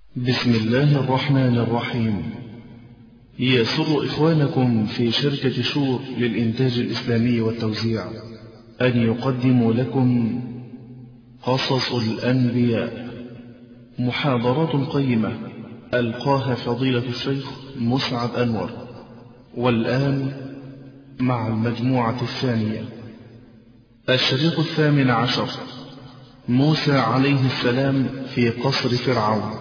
بسم الله الرحمن الرحيم يسر إخوانكم في شركة شور للإنتاج الإسلامي والتوزيع أن يقدموا لكم قصص الأنبياء محاضرات قيمة ألقاها فضيلة الشيخ مسعد أنور والآن مع المجموعة الثانية الشريط الثامن عشر موسى عليه السلام في قصر فرعون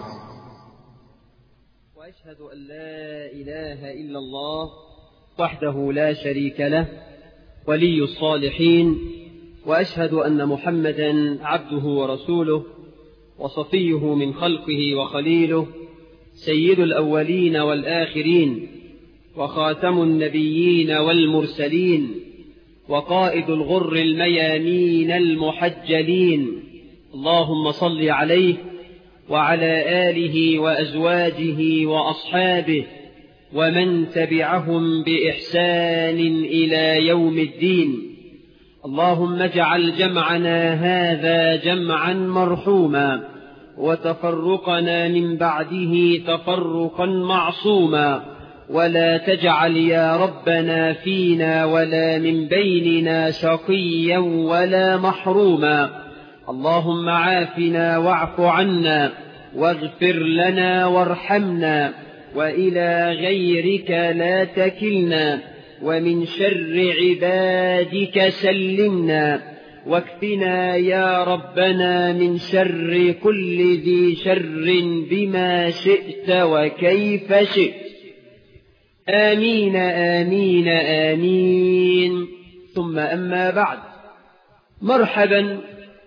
وأشهد أن لا إله إلا الله وحده لا شريك له ولي الصالحين وأشهد أن محمدا عبده ورسوله وصفيه من خلقه وخليله سيد الأولين والآخرين وخاتم النبيين والمرسلين وقائد الغر الميامين المحجلين اللهم صل عليه وعلى آله وأزواجه وأصحابه ومن تبعهم بإحسان إلى يوم الدين اللهم اجعل جمعنا هذا جمعا مرحوما وتفرقنا من بعده تفرقا معصوما ولا تجعل يا ربنا فينا ولا من بيننا شقيا ولا محروما اللهم عافنا واعف عنا واغفر لنا وارحمنا وإلى غيرك لا تكلنا ومن شر عبادك سلمنا واكفنا يا ربنا من شر كل ذي شر بما شئت وكيف شئت آمين آمين آمين ثم أما بعد مرحبا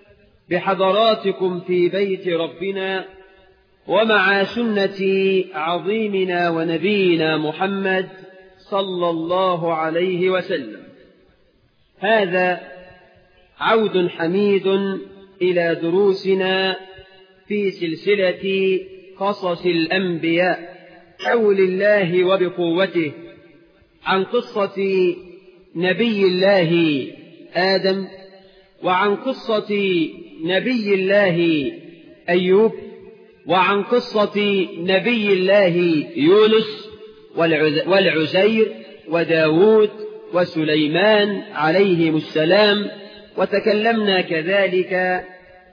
بحضراتكم في بيت ربنا ومع سنة عظيمنا ونبينا محمد صلى الله عليه وسلم هذا عود حميد إلى دروسنا في سلسلة قصص الأنبياء حول الله وبقوته عن قصة نبي الله آدم وعن قصة نبي الله أيوب وعن قصة نبي الله يونس والعزير وداود وسليمان عليهم السلام وتكلمنا كذلك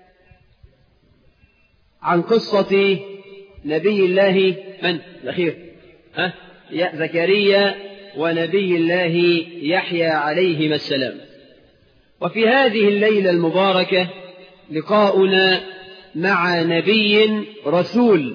عن قصة نبي الله من الأخير ها يا زكريا ونبي الله يحيى عليهما السلام وفي هذه الليلة المباركة لقاؤنا مع نبي رسول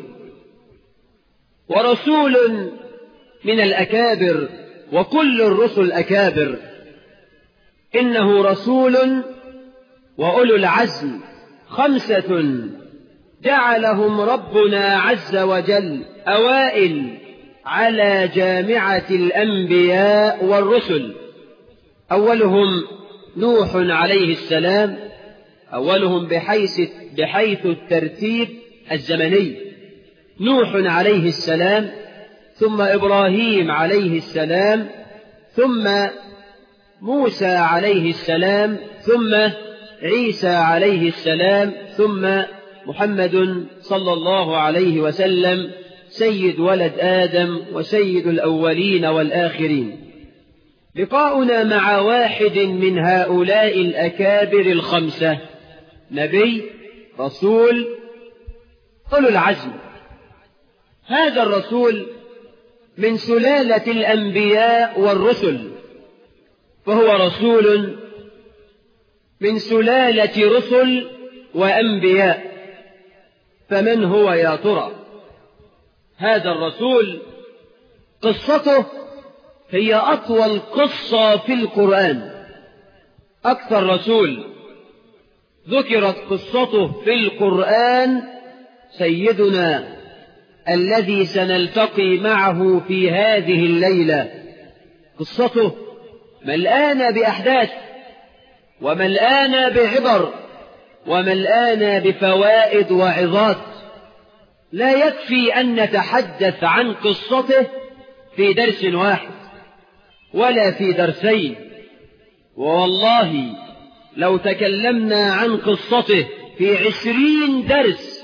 ورسول من الأكابر وكل الرسل أكابر إنه رسول وأولو العزم خمسة جعلهم ربنا عز وجل أوائل على جامعة الأنبياء والرسل أولهم نوح عليه السلام أولهم بحيث, بحيث الترتيب الزمني نوح عليه السلام ثم إبراهيم عليه السلام ثم موسى عليه السلام ثم عيسى عليه السلام ثم محمد صلى الله عليه وسلم سيد ولد آدم وسيد الأولين والآخرين لقاؤنا مع واحد من هؤلاء الأكابر الخمسة نبي رسول أولو العزم هذا الرسول من سلالة الأنبياء والرسل فهو رسول من سلالة رسل وأنبياء فمن هو يا ترى هذا الرسول قصته هي أطول قصة في القرآن أكثر رسول ذكرت قصته في القرآن سيدنا الذي سنلتقي معه في هذه الليلة قصته ملآن بأحداث وملآن بعبر وملآن بفوائد وعظات لا يكفي أن نتحدث عن قصته في درس واحد ولا في درسين ووالله لو تكلمنا عن قصته في عشرين درس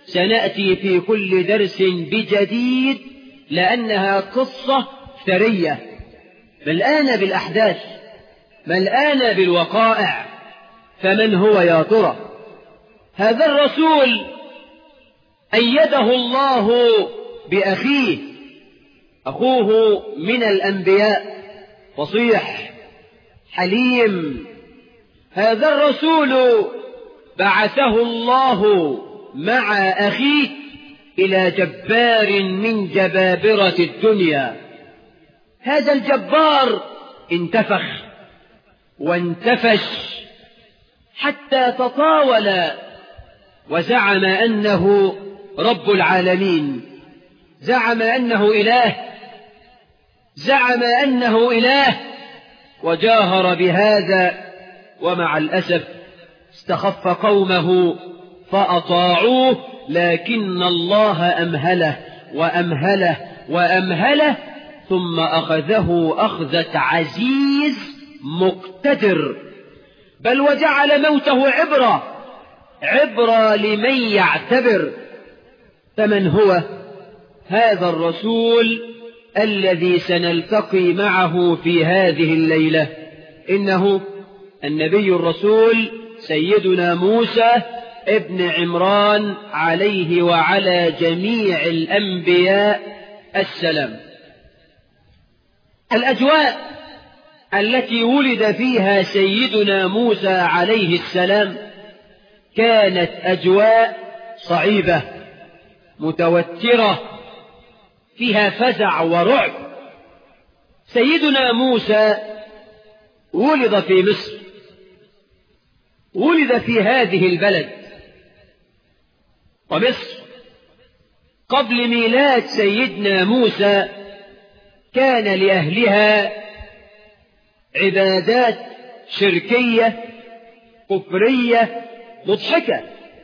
سنأتي في كل درس بجديد لأنها قصة ثرية ملآنة بالأحداث ملآنة بالوقائع فمن هو يا ترى هذا الرسول أيده الله بأخيه أخوه من الأنبياء فصيح حليم هذا الرسول بعثه الله مع أخيه إلى جبار من جبابرة الدنيا هذا الجبار انتفخ وانتفش حتى تطاول وزعم أنه رب العالمين زعم أنه إله زعم أنه إله وجاهر بهذا ومع الأسف استخف قومه فأطاعوه لكن الله أمهله وأمهله وأمهله ثم أخذه أخذة عزيز مقتدر بل وجعل موته عبرة عبرة لمن يعتبر فمن هو هذا الرسول الذي سنلتقي معه في هذه الليلة إنه النبي الرسول سيدنا موسى ابن عمران عليه وعلى جميع الأنبياء السلام الأجواء التي ولد فيها سيدنا موسى عليه السلام كانت أجواء صعيبة متوترة فيها فزع ورعب سيدنا موسى ولد في مصر ولد في هذه البلد ومصر قبل ميلاد سيدنا موسى كان لأهلها عبادات شركية كفرية مضحكة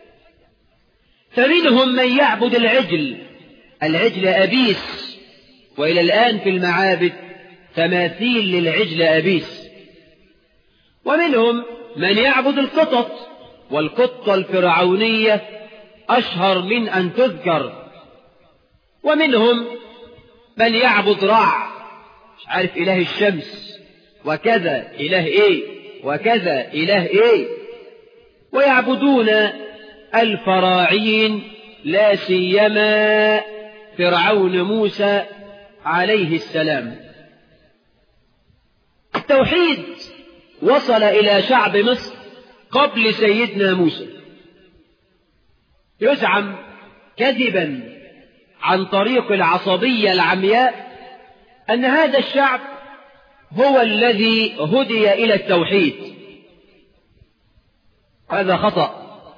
فمنهم من يعبد العجل العجل أبيس وإلى الآن في المعابد تماثيل للعجل أبيس ومنهم من يعبد القطط والقطة الفرعونية أشهر من أن تذكر ومنهم من يعبد رع مش عارف إله الشمس وكذا إله إيه وكذا إله إيه ويعبدون الفراعين لا سيما فرعون موسى عليه السلام التوحيد وصل إلى شعب مصر قبل سيدنا موسى يزعم كذبا عن طريق العصبية العمياء أن هذا الشعب هو الذي هدي إلى التوحيد هذا خطأ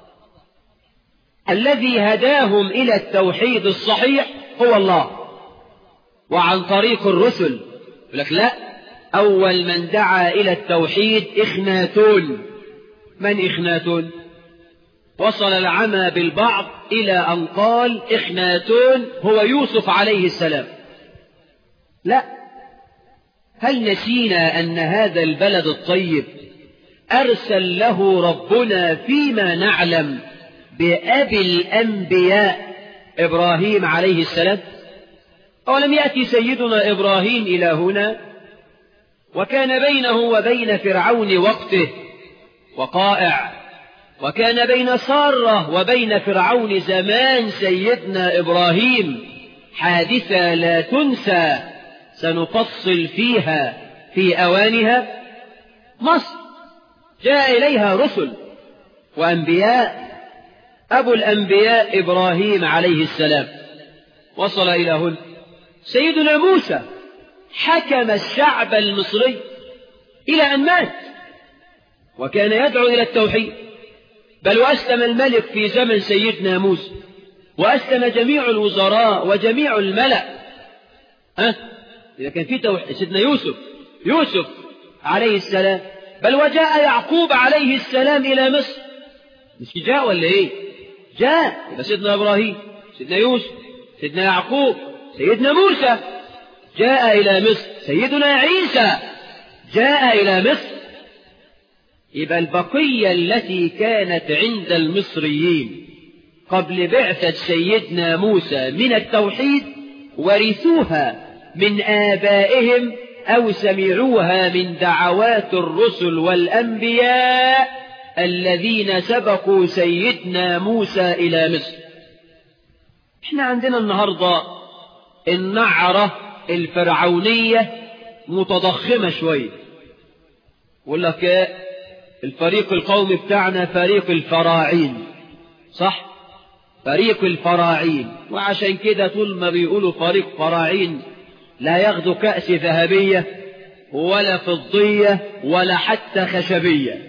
الذي هداهم إلى التوحيد الصحيح هو الله وعن طريق الرسل يقول لك لا أول من دعا إلى التوحيد إخناتون من إخناتون وصل العمى بالبعض إلى أن قال إخناتون هو يوسف عليه السلام لا هل نسينا أن هذا البلد الطيب أرسل له ربنا فيما نعلم بأبي الأنبياء إبراهيم عليه السلام أولم يأتي سيدنا إبراهيم إلى هنا وكان بينه وبين فرعون وقته وقائع وكان بين سارة وبين فرعون زمان سيدنا إبراهيم حادثة لا تنسى سنفصل فيها في أوانها مصر جاء إليها رسل وأنبياء أبو الأنبياء إبراهيم عليه السلام وصل إلى هنا سيدنا موسى حكم الشعب المصري إلى أن مات وكان يدعو إلى التوحيد بل وأسلم الملك في زمن سيدنا موسى وأسلم جميع الوزراء وجميع الملأ ها إذا كان في توحيد سيدنا يوسف يوسف عليه السلام بل وجاء يعقوب عليه السلام إلى مصر مش جاء ولا إيه جاء يبقى سيدنا إبراهيم سيدنا يوسف سيدنا يعقوب سيدنا موسى جاء إلى مصر سيدنا عيسى جاء إلى مصر يبقى البقية التي كانت عند المصريين قبل بعثة سيدنا موسى من التوحيد ورثوها من آبائهم أو سمعوها من دعوات الرسل والأنبياء الذين سبقوا سيدنا موسى إلى مصر احنا عندنا النهاردة النعرة الفرعونية متضخمة شوية يقول لك الفريق القومي بتاعنا فريق الفراعين صح فريق الفراعين وعشان كده طول ما بيقولوا فريق فراعين لا ياخدوا كأس ذهبية ولا فضية ولا حتى خشبية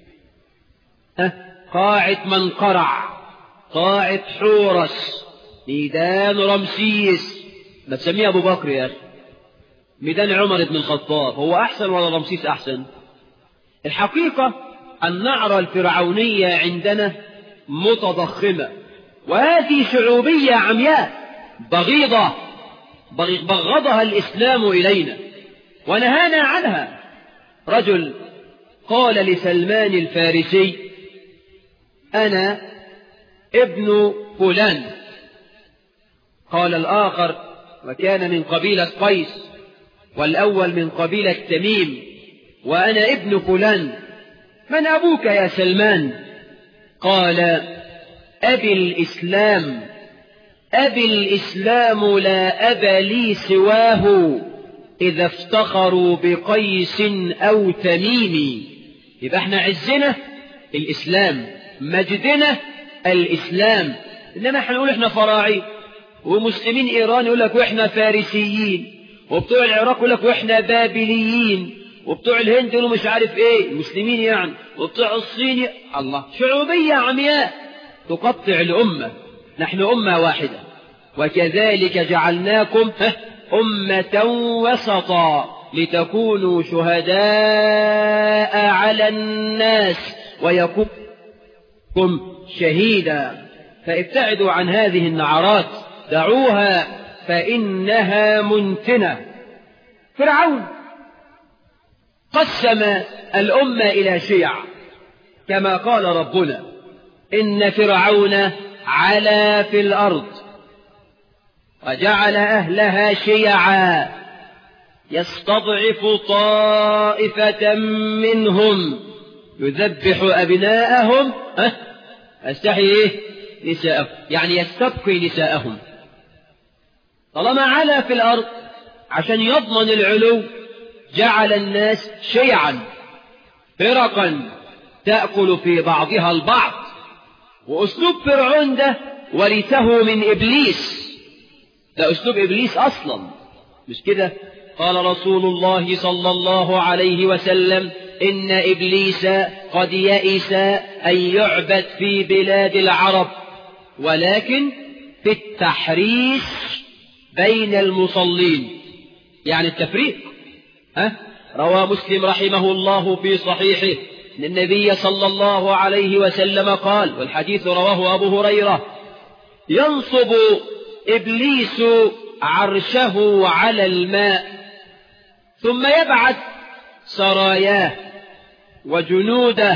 قاعة منقرع قاعة حورس ميدان رمسيس ما تسميه أبو بكر يا أخي ميدان عمر بن الخطاب هو أحسن ولا رمسيس أحسن الحقيقة النعرة الفرعونية عندنا متضخمة وهذه شعوبية عمياء بغيضة بغضها الإسلام إلينا ونهانا عنها رجل قال لسلمان الفارسي أنا ابن فلان قال الآخر وكان من قبيلة قيس والأول من قبيلة تميم وأنا ابن فلان من أبوك يا سلمان قال أبي الإسلام أبي الإسلام لا أب لي سواه إذا افتخروا بقيس أو تميم يبقى احنا عزنا الإسلام مجدنا الإسلام إنما احنا نقول احنا فراعي ومسلمين إيران يقول لك واحنا فارسيين وبتوع العراق يقول لك واحنا بابليين وبتوع الهند يقولوا مش عارف ايه المسلمين يعني وبتوع الصين الله شعوبية عمياء تقطع الأمة نحن أمة واحدة وكذلك جعلناكم أمة وسطا لتكونوا شهداء على الناس ويكونكم شهيدا فابتعدوا عن هذه النعرات دعوها فإنها منتنة فرعون قسم الأمة إلى شيع كما قال ربنا إن فرعون علا في الأرض وجعل أهلها شيعا يستضعف طائفة منهم يذبح أبناءهم أه؟ أستحي نساءهم يعني يستبقي نساءهم طالما علا في الأرض عشان يضمن العلو جعل الناس شيعا فرقا تأكل في بعضها البعض وأسلوب فرعون ده ورثه من إبليس ده أسلوب إبليس أصلا مش كده قال رسول الله صلى الله عليه وسلم إن إبليس قد يئس أن يعبد في بلاد العرب ولكن في التحريش بين المصلين يعني التفريق ها؟ روى مسلم رحمه الله في صحيحه أن النبي صلى الله عليه وسلم قال والحديث رواه أبو هريرة ينصب إبليس عرشه على الماء ثم يبعث سراياه وجنوده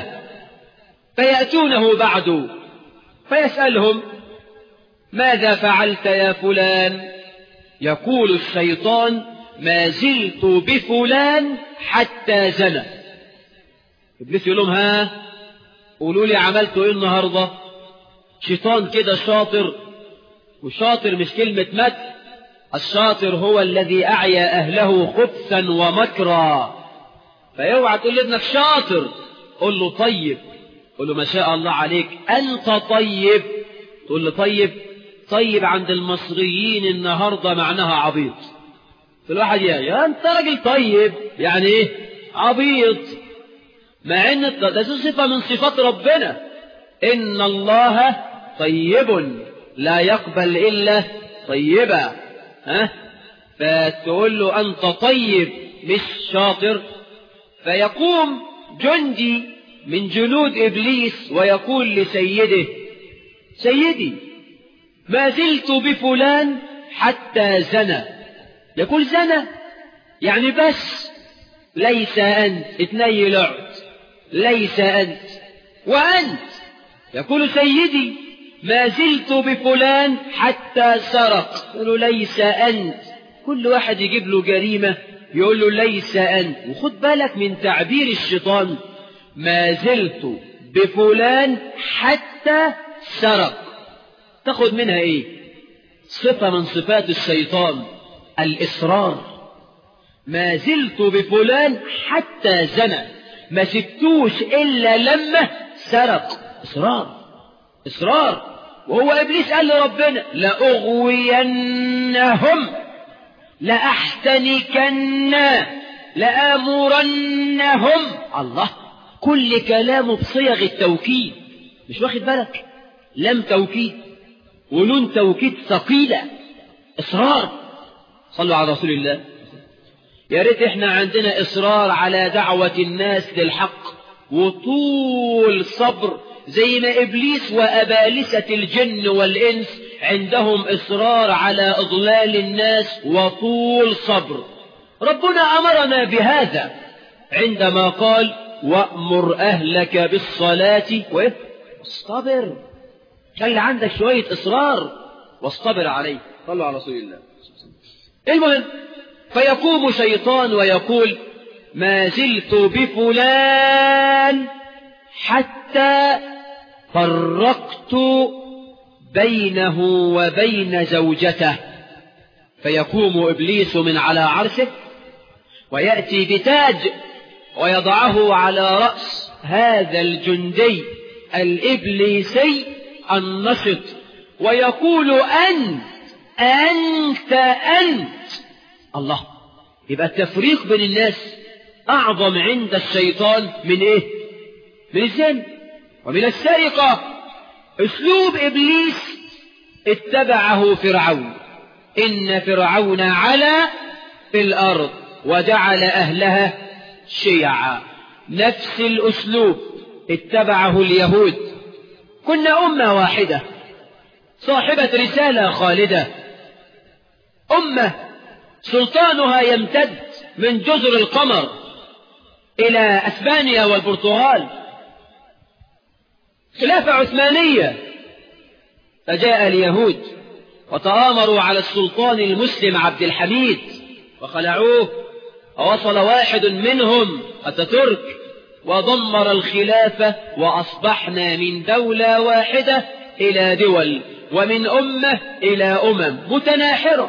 فيأتونه بعد فيسألهم ماذا فعلت يا فلان يقول الشيطان ما زلت بفلان حتى زنى إبليس يقول لهم ها قولوا لي عملتوا إيه النهاردة شيطان كده شاطر وشاطر مش كلمة مدح الشاطر هو الذي أعيا أهله خبثا ومكرا فيوعى تقول لابنك شاطر قل له طيب قل له ما شاء الله عليك أنت طيب تقول له طيب طيب عند المصريين النهاردة معناها عبيط الواحد يا أنت راجل طيب يعني إيه عبيط مع أن ده صفة من صفات ربنا إن الله طيب لا يقبل إلا طيبا ها فتقول له أنت طيب مش شاطر فيقوم جندي من جنود إبليس ويقول لسيده سيدي ما زلت بفلان حتى زنى يقول زنى يعني بس ليس أنت اتني لعد ليس أنت وأنت يقول سيدي ما زلت بفلان حتى سرق يقول له ليس أنت كل واحد يجيب له جريمة يقول له ليس أنت وخد بالك من تعبير الشيطان ما زلت بفلان حتى سرق تاخد منها ايه صفة من صفات الشيطان الإصرار ما زلت بفلان حتى زنى ما سبتوش إلا لما سرق إصرار إصرار وهو إبليس قال لربنا لأغوينهم لأحتنكن لآمرنهم الله كل كلامه بصيغ التوكيد مش واخد بالك لم توكيد ونون توكيد ثقيلة إصرار صلوا على رسول الله يا ريت احنا عندنا إصرار على دعوة الناس للحق وطول صبر زي ما إبليس وأبالسة الجن والإنس عندهم إصرار على إضلال الناس وطول صبر ربنا أمرنا بهذا عندما قال وأمر أهلك بالصلاة واصطبر خلي عندك شوية إصرار واصطبر عليه صلوا على رسول الله المهم فيقوم شيطان ويقول ما زلت بفلان حتى فرقت بينه وبين زوجته فيقوم إبليس من على عرشه ويأتي بتاج ويضعه على رأس هذا الجندي الإبليسي النشط ويقول أنت أنت أنت الله يبقى التفريق بين الناس أعظم عند الشيطان من إيه من الزن ومن السرقة أسلوب إبليس اتبعه فرعون إن فرعون علا في الأرض وجعل أهلها شيعا نفس الأسلوب اتبعه اليهود كنا أمة واحدة صاحبة رسالة خالدة أمة سلطانها يمتد من جزر القمر إلى أسبانيا والبرتغال خلافة عثمانية فجاء اليهود وتآمروا على السلطان المسلم عبد الحميد وخلعوه ووصل واحد منهم أتترك ودمر الخلافة وأصبحنا من دولة واحدة إلى دول ومن أمة إلى أمم متناحرة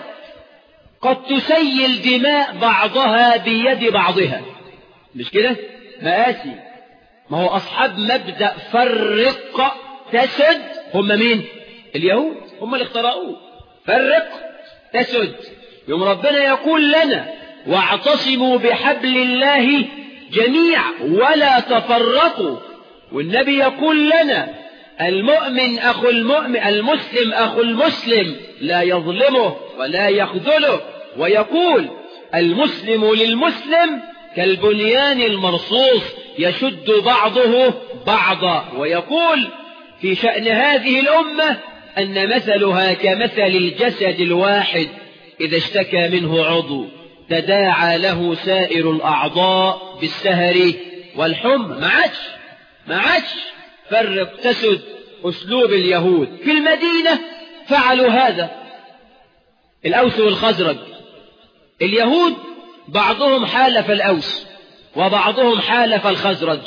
قد تسيل دماء بعضها بيد بعضها مش كده مآسي ما هو أصحاب مبدأ فرق تسد هم مين اليهود هم اللي اخترعوه فرق تسد يوم ربنا يقول لنا واعتصموا بحبل الله جميعا ولا تفرقوا والنبي يقول لنا المؤمن أخو المؤمن المسلم أخو المسلم لا يظلمه ولا يخذله ويقول المسلم للمسلم كالبنيان المرصوص يشد بعضه بعضا ويقول في شأن هذه الأمة أن مثلها كمثل الجسد الواحد إذا اشتكى منه عضو تداعى له سائر الأعضاء بالسهر والحمى ما عادش ما عادش فرق تسد أسلوب اليهود في المدينة فعلوا هذا الأوس والخزرج اليهود بعضهم حالف الأوس وبعضهم حالف الخزرج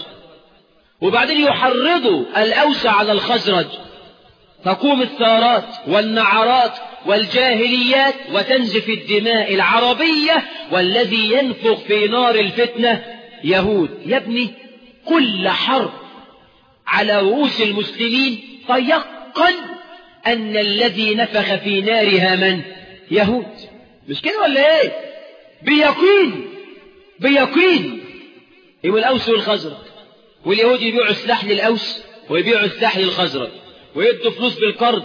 وبعدين يحرضوا الأوس على الخزرج تقوم الثارات والنعرات والجاهليات وتنزف الدماء العربية والذي ينفخ في نار الفتنة يهود يا ابني كل حرب على رؤوس المسلمين فيقن أن الذي نفخ في نارها من يهود مش كده ولا ايه بيقين بيقين يبقى الأوس والخزرج واليهود يبيعوا السلاح للأوس ويبيعوا السلاح للخزرج ويدوا فلوس بالقرض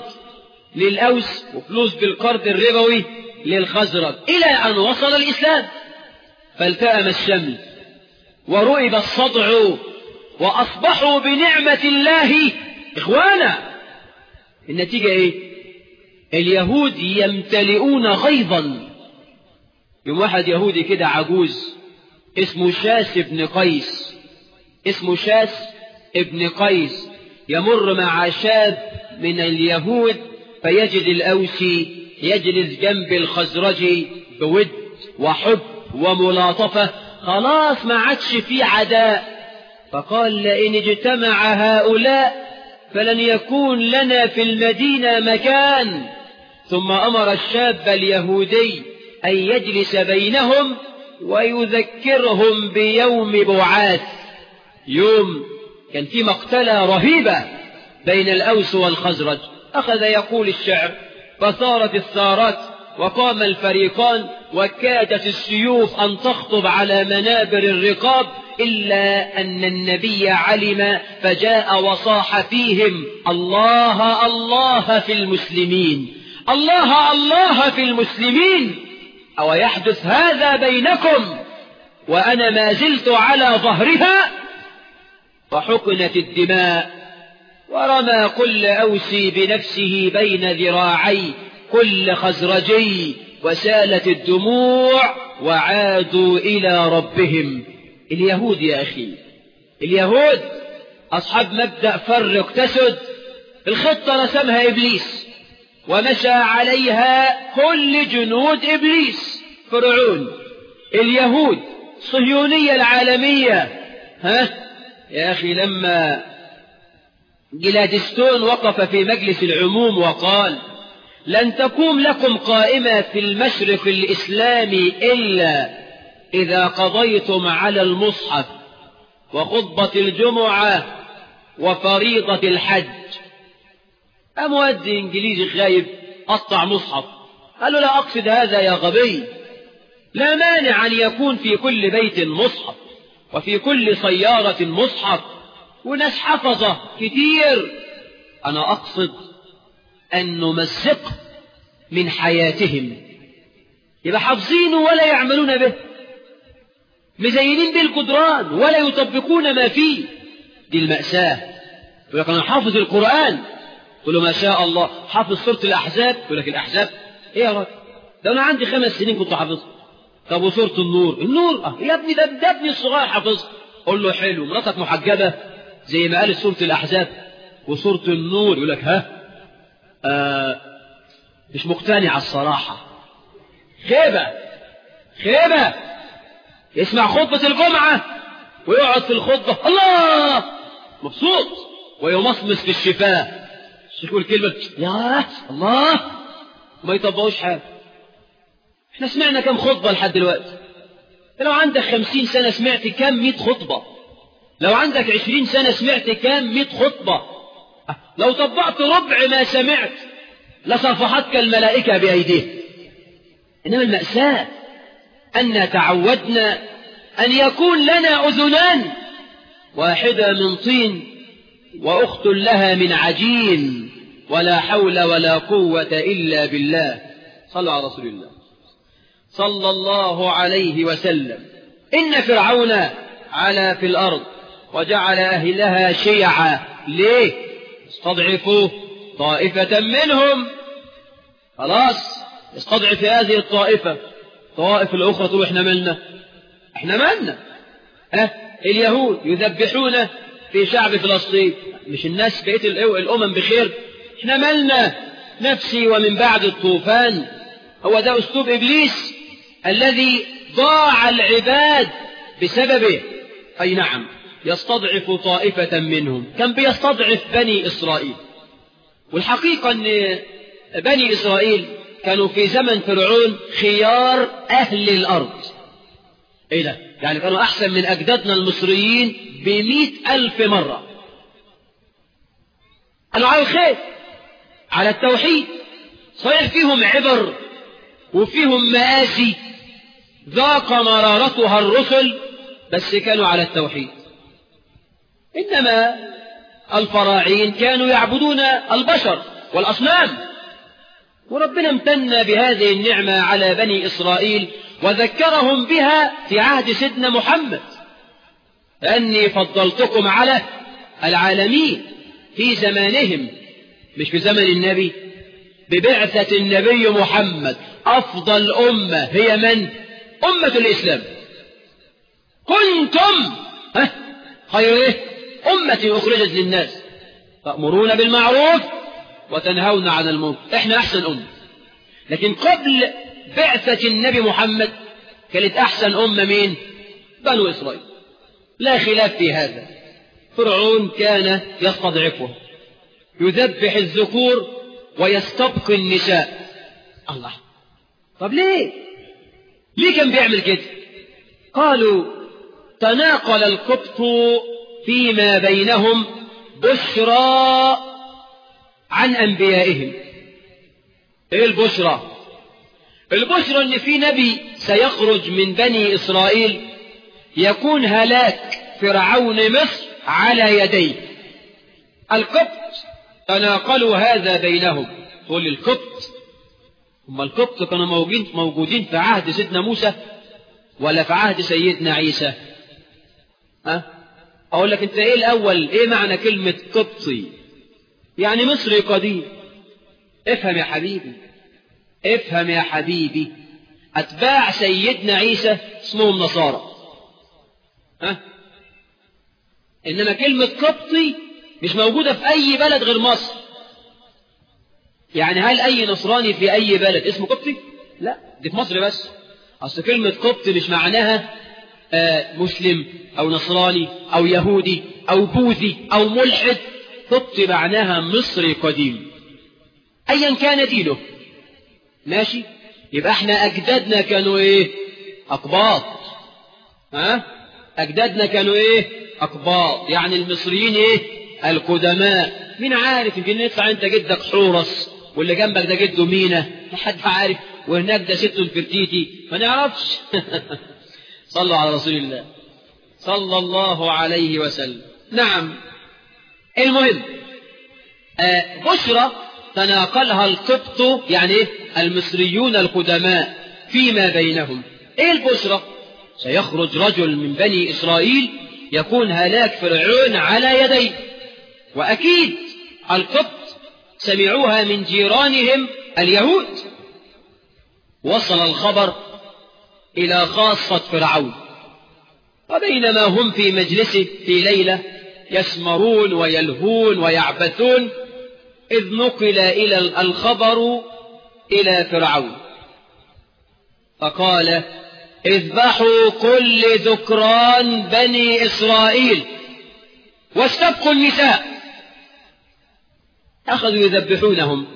للأوس وفلوس بالقرض الربوي للخزرج إلى أن وصل الإسلام فالتأم الشمل ورؤب الصدع وأصبحوا بنعمة الله إخوانا النتيجة إيه اليهود يمتلئون غيظا يوم واحد يهودي كده عجوز اسمه شاس ابن قيس اسمه شاس ابن قيس يمر مع شاب من اليهود فيجد الأوسي يجلس جنب الخزرجي بود وحب وملاطفة خلاص ما عادش في عداء فقال لئن اجتمع هؤلاء فلن يكون لنا في المدينة مكان ثم أمر الشاب اليهودي أن يجلس بينهم ويذكرهم بيوم بعاث يوم كان في مقتلة رهيبة بين الأوس والخزرج أخذ يقول الشعر فثارت الثارات وقام الفريقان وكادت السيوف أن تخطب على منابر الرقاب إلا أن النبي علم فجاء وصاح فيهم الله الله في المسلمين الله الله في المسلمين أو يحدث هذا بينكم وأنا ما زلت على ظهرها وحقنت الدماء ورمى كل أوسي بنفسه بين ذراعي كل خزرجي وسالت الدموع وعادوا إلى ربهم اليهود يا أخي اليهود أصحاب مبدأ فرق تسد الخطة رسمها إبليس ومشى عليها كل جنود إبليس فرعون اليهود صهيونية العالمية ها يا أخي لما جلادستون وقف في مجلس العموم وقال لن تقوم لكم قائمة في المشرق الإسلامي إلا إذا قضيتم على المصحف وخطبة الجمعة وفريضة الحج أمودي إنجليزي خايب قطع مصحف قال له لا أقصد هذا يا غبي لا مانع أن يكون في كل بيت مصحف وفي كل سيارة مصحف وناس حفظة كتير أنا أقصد أن نمزق من حياتهم يبقى حافظينه ولا يعملون به مزينين به القدران ولا يطبقون ما فيه دي المأساة يقول لك أنا حافظ القرآن تقول له ما شاء الله حافظ سورة الأحزاب يقول لك الأحزاب إيه يا راجل ده أنا عندي خمس سنين كنت حافظها طب وسورة النور النور أه يا ابني ده, ده ابني الصغير حافظها قول له حلو مراتك محجبة زي ما قال سورة الأحزاب وسورة النور يقول لك ها آه مش مقتنع الصراحة خيبة خيبة يسمع خطبة الجمعة ويقعد في الخطبة الله مبسوط ويمصمص في الشفاه الشيخ يقول كلمة يا الله وما يطبقوش حاجة احنا سمعنا كم خطبة لحد دلوقتي لو عندك خمسين سنة سمعت كم مئة خطبة لو عندك عشرين سنة سمعت كم مئة خطبة لو طبقت ربع ما سمعت لصفحتك الملائكة بأيديها إنما المأساة أن تعودنا أن يكون لنا أذنان واحدة من طين وأخت لها من عجين ولا حول ولا قوة إلا بالله صلوا على رسول الله صلى الله عليه وسلم إن فرعون علا في الأرض وجعل أهلها شيعا ليه استضعفوا طائفة منهم خلاص استضعف هذه الطائفة طوائف الأخرى تقول احنا مالنا احنا مالنا اه اليهود يذبحون في شعب فلسطين مش الناس بقيت الأمم بخير احنا مالنا نفسي ومن بعد الطوفان هو ده أسلوب إبليس الذي ضاع العباد بسببه أي نعم يستضعف طائفة منهم كان بيستضعف بني إسرائيل والحقيقة أن بني إسرائيل كانوا في زمن فرعون خيار أهل الأرض إيه ده؟ يعني كانوا أحسن من أجدادنا المصريين بمئة ألف مرة كانوا على الخير على التوحيد صحيح فيهم عبر وفيهم مآسي ذاق مرارتها الرسل بس كانوا على التوحيد إنما الفراعين كانوا يعبدون البشر والأصنام وربنا امتن بهذه النعمة على بني إسرائيل وذكرهم بها في عهد سيدنا محمد أني فضلتكم على العالمين في زمانهم مش في زمن النبي ببعثة النبي محمد أفضل أمة هي من؟ أمة الإسلام كنتم ها خير إيه؟ أمة أخرجت للناس تأمرون بالمعروف وتنهون عن المنكر احنا احسن أمة لكن قبل بعثة النبي محمد كانت أحسن أمة مين بنو إسرائيل لا خلاف في هذا فرعون كان يستضعفه يذبح الذكور ويستبقي النساء الله طب ليه ليه كان بيعمل كده قالوا تناقل القبط فيما بينهم بشرى عن أنبيائهم ايه البشرى البشرى ان في نبي سيخرج من بني اسرائيل يكون هلاك فرعون مصر على يديه القبط تناقلوا هذا بينهم تقول القبط هم القبط كانوا موجودين موجودين في عهد سيدنا موسى ولا في عهد سيدنا عيسى ها اقول لك انت ايه الاول ايه معنى كلمه قبطي يعني مصري قديم افهم يا حبيبي افهم يا حبيبي اتباع سيدنا عيسى اسمهم نصارى ها انما كلمه قبطي مش موجوده في اي بلد غير مصر يعني هل اي نصراني في اي بلد اسمه قبطي لا دي في مصر بس اصل كلمه قبطي مش معناها آه مسلم او نصراني او يهودي او بوذي او ملحد قبطي معناها مصري قديم ايا كان دينه ماشي يبقى احنا اجدادنا كانوا ايه اقباط ها اجدادنا كانوا ايه اقباط يعني المصريين ايه القدماء مين عارف يمكن يطلع انت جدك حورس واللي جنبك ده جده مينا حد عارف وهناك ده ست الفرتيتي ما نعرفش صلوا على رسول الله صلى الله عليه وسلم نعم المهم آه بشرى تناقلها القبط يعني ايه المصريون القدماء فيما بينهم ايه البشرى سيخرج رجل من بني اسرائيل يكون هلاك فرعون على يديه واكيد القبط سمعوها من جيرانهم اليهود وصل الخبر الى خاصه فرعون وبينما هم في مجلسه في ليله يسمرون ويلهون ويعبثون إذ نقل إلى الخبر إلى فرعون فقال اذبحوا كل ذكران بني إسرائيل واستبقوا النساء أخذوا يذبحونهم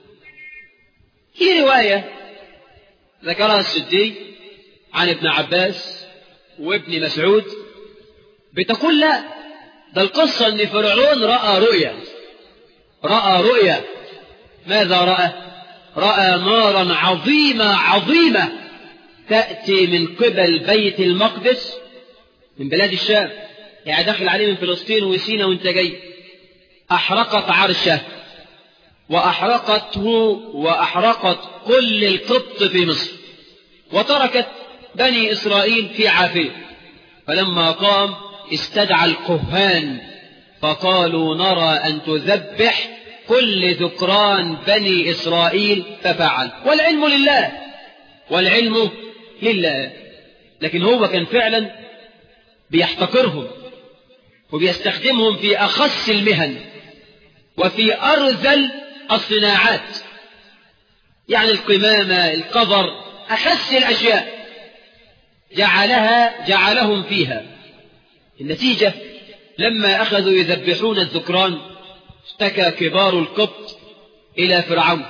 في رواية ذكرها السدي عن ابن عباس وابن مسعود بتقول لا ده القصة ان فرعون رأى رؤيا رأى رؤيا ماذا رأى رأى نارا عظيمة عظيمة تأتي من قبل بيت المقدس من بلاد الشام يعني داخل عليه من فلسطين وسينا وانت جاي أحرقت عرشه وأحرقته وأحرقت كل القبط في مصر وتركت بني إسرائيل في عافية فلما قام استدعى الكهان فقالوا نرى أن تذبح كل ذكران بني إسرائيل ففعل والعلم لله والعلم لله لكن هو كان فعلا بيحتقرهم وبيستخدمهم في أخص المهن وفي أرذل الصناعات يعني القمامة القذر أخس الأشياء جعلها جعلهم فيها النتيجة لما أخذوا يذبحون الذكران اشتكى كبار القبط إلى فرعون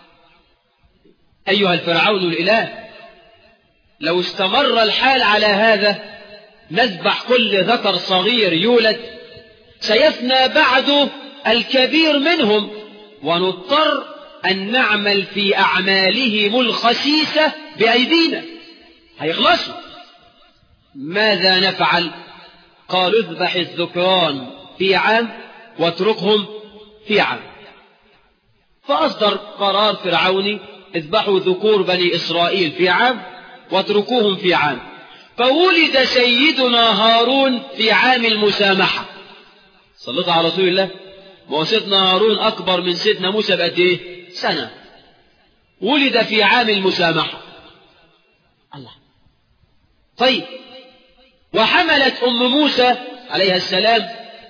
أيها الفرعون الإله لو استمر الحال على هذا نذبح كل ذكر صغير يولد سيفنى بعد الكبير منهم ونضطر أن نعمل في أعمالهم الخسيسة بأيدينا هيخلصوا ماذا نفعل قالوا اذبح الذكران في عام واتركهم في عام فأصدر قرار فرعوني اذبحوا ذكور بني إسرائيل في عام واتركوهم في عام فولد سيدنا هارون في عام المسامحة صلت على رسول الله وسيدنا هارون أكبر من سيدنا موسى بقد إيه سنة ولد في عام المسامحة الله طيب وحملت أم موسى عليها السلام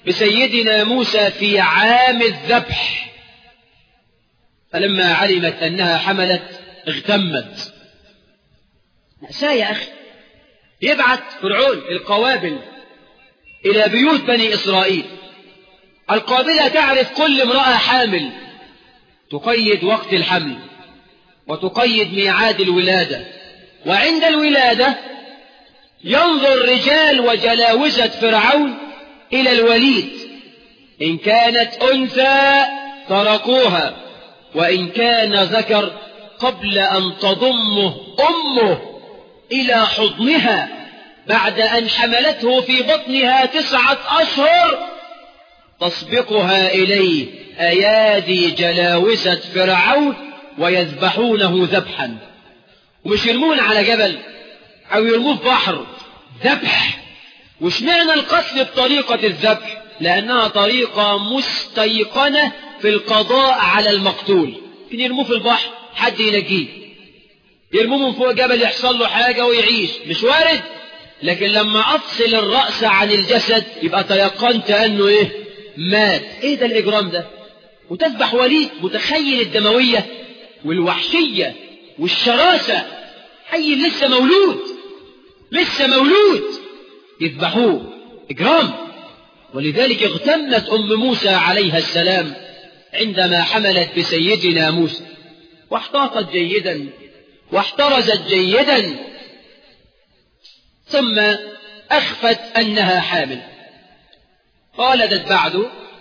بسيدنا موسى في عام الذبح فلما علمت أنها حملت اغتمت مأساة يا أخي يبعث فرعون القوابل إلى بيوت بني إسرائيل القابلة تعرف كل امرأة حامل تقيد وقت الحمل وتقيد ميعاد الولادة وعند الولادة ينظر رجال وجلاوزة فرعون إلى الوليد إن كانت أنثى تركوها وإن كان ذكر قبل أن تضمه أمه إلى حضنها بعد أن حملته في بطنها تسعة أشهر تسبقها إليه أيادي جلاوزة فرعون ويذبحونه ذبحا ومش يرمون على جبل أو يرموه في بحر ذبح وش معنى القتل بطريقة الذبح لأنها طريقة مستيقنة في القضاء على المقتول يمكن يرموه في البحر حد ينجيه يرموه من فوق جبل يحصل له حاجة ويعيش مش وارد لكن لما أفصل الرأس عن الجسد يبقى تيقنت أنه إيه مات إيه ده الإجرام ده وتذبح وليد متخيل الدموية والوحشية والشراسة حي لسه مولود لسه مولود يذبحوه إجرام ولذلك اغتمت أم موسى عليها السلام عندما حملت بسيدنا موسى واحتاطت جيدا واحترزت جيدا ثم أخفت أنها حامل ولدت بعد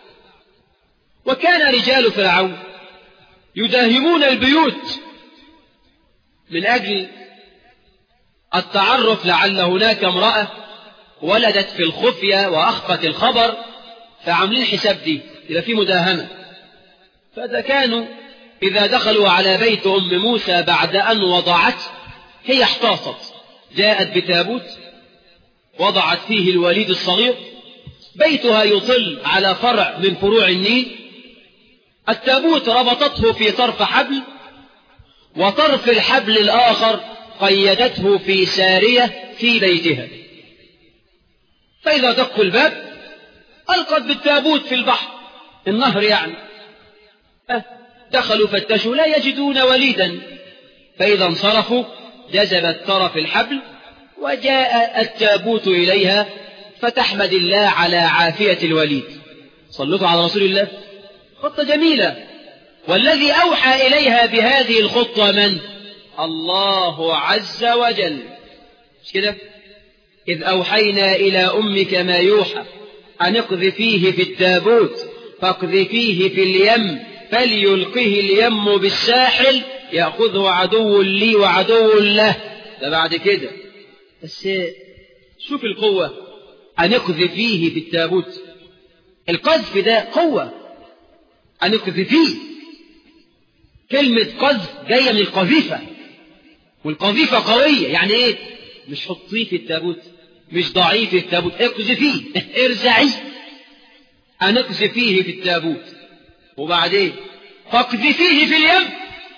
وكان رجال فرعون يداهمون البيوت من أجل التعرف لعل هناك امرأة ولدت في الخفية وأخفت الخبر فعاملين حساب دي يبقى في مداهمة فإذا كانوا إذا دخلوا على بيت أم موسى بعد أن وضعت هي احتاطت جاءت بتابوت وضعت فيه الوليد الصغير بيتها يطل على فرع من فروع النيل التابوت ربطته في طرف حبل وطرف الحبل الآخر قيدته في سارية في بيتها فإذا دقوا الباب ألقت بالتابوت في البحر النهر يعني أه دخلوا فتشوا لا يجدون وليدا فإذا انصرفوا جذبت طرف الحبل وجاء التابوت إليها فتحمد الله على عافية الوليد صلوا على رسول الله خطة جميلة والذي أوحى إليها بهذه الخطة من؟ الله عز وجل مش كده؟ إذ أوحينا إلى أمك ما يوحى أن اقذفيه في التابوت فاقذفيه في اليم فليلقه اليم بالساحل يأخذه عدو لي وعدو له ده بعد كده بس شوف القوة أن اقذفيه في التابوت القذف ده قوة أن اقذفيه كلمة قذف جاية من القذيفة والقذيفة قوية يعني ايه مش حطيه في التابوت مش ضعيف في التابوت اقذفيه ارزعيه أن اقذفيه في التابوت وبعدين فاقذفيه في اليم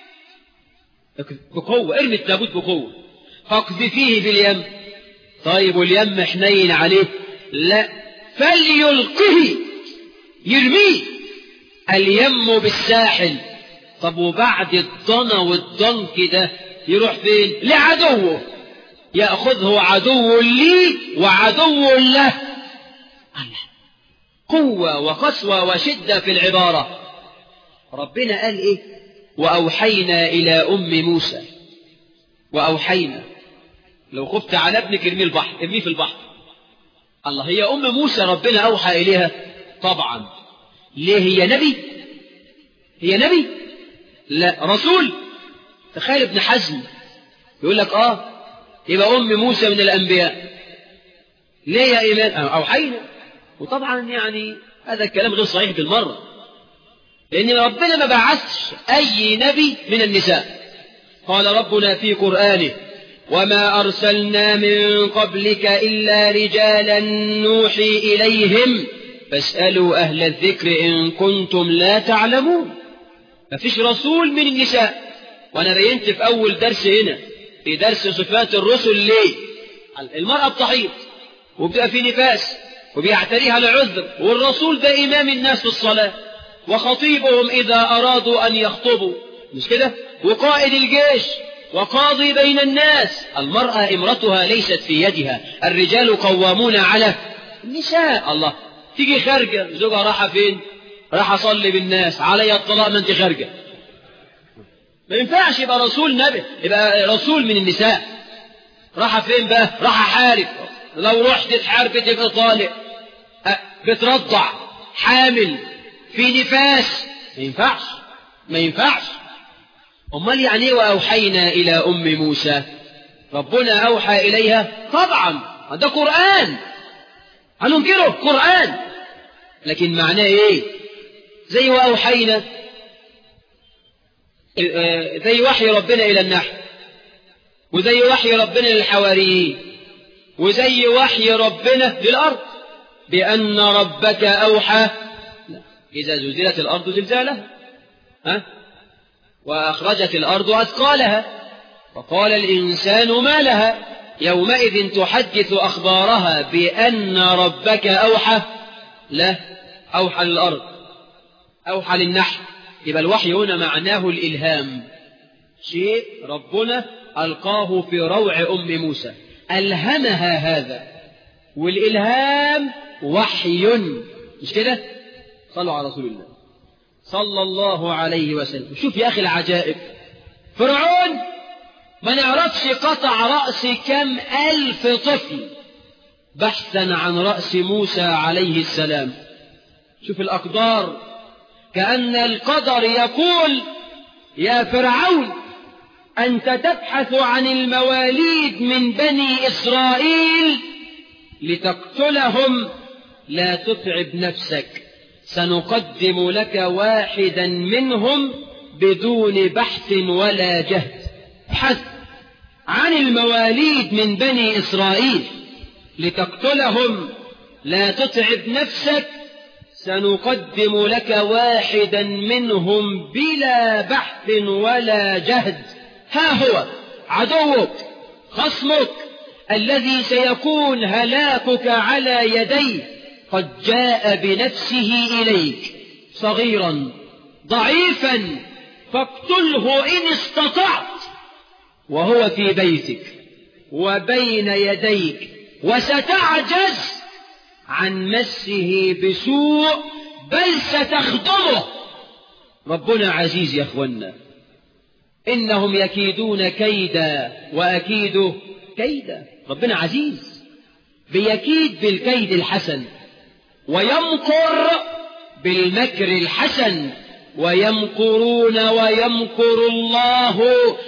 بقوة ارمي التابوت بقوة فاقذفيه في اليم طيب واليم حنين عليه لا فليلقه يرميه اليم بالساحل طب وبعد الضنا والضنك ده يروح فين لعدوه يأخذه عدو لي وعدو له الله قوة وقسوة وشدة في العبارة ربنا قال إيه وأوحينا إلى أم موسى وأوحينا لو خفت على ابنك ارميه البحر ارميه في البحر الله هي أم موسى ربنا أوحى إليها طبعا ليه هي نبي هي نبي لا رسول تخيل ابن حزم يقول لك اه يبقى أم موسى من الأنبياء ليه يا إيمان أوحينا وطبعا يعني هذا الكلام غير صحيح بالمرة لأن ربنا ما بعثش أي نبي من النساء قال ربنا في قرآنه وما أرسلنا من قبلك إلا رجالا نوحي إليهم فاسألوا أهل الذكر إن كنتم لا تعلمون ما فيش رسول من النساء وأنا بينت في أول درس هنا في درس صفات الرسل ليه المرأة بتحيض وبتبقى في نفاس وبيعتريها العذر والرسول ده إمام الناس في الصلاة وخطيبهم إذا أرادوا أن يخطبوا مش كده وقائد الجيش وقاضي بين الناس المرأة امرتها ليست في يدها الرجال قوامون على النساء الله تيجي خارجة زوجها راحة فين راح أصلي بالناس علي الطلاق ما أنت خارجة ما ينفعش يبقى رسول نبي يبقى رسول من النساء راح فين بقى راح أحارب لو رحت تحارب تبقى طالق بترضع حامل في نفاس ما ينفعش ما ينفعش أمال يعني ايه وأوحينا إلى أم موسى ربنا أوحى إليها طبعا ده قرآن هننكره قرآن لكن معناه إيه زي وأوحينا زي وحي ربنا إلى النحل وزي وحي ربنا للحواريين وزي وحي ربنا للأرض بأن ربك أوحى إذا زلزلت الأرض زلزالها ها وأخرجت الأرض أثقالها وقال الإنسان ما لها يومئذ تحدث أخبارها بأن ربك أوحى لا أوحى للأرض أوحى للنحل يبقى الوحي هنا معناه الإلهام شيء ربنا ألقاه في روع أم موسى ألهمها هذا والإلهام وحي مش كده صلوا على رسول الله صلى الله عليه وسلم شوف يا أخي العجائب فرعون ما نعرفش قطع رأس كم ألف طفل بحثا عن رأس موسى عليه السلام شوف الأقدار كأن القدر يقول يا فرعون أنت تبحث عن المواليد من بني إسرائيل لتقتلهم لا تتعب نفسك سنقدم لك واحدا منهم بدون بحث ولا جهد ابحث عن المواليد من بني إسرائيل لتقتلهم لا تتعب نفسك سنقدم لك واحدا منهم بلا بحث ولا جهد ها هو عدوك خصمك الذي سيكون هلاكك على يديه قد جاء بنفسه إليك صغيرا ضعيفا فاقتله إن استطعت وهو في بيتك وبين يديك وستعجز عن مسه بسوء بل ستخدمه ربنا عزيز يا اخوانا إنهم يكيدون كيدا وأكيد كيدا ربنا عزيز بيكيد بالكيد الحسن ويمكر بالمكر الحسن ويمكرون ويمكر الله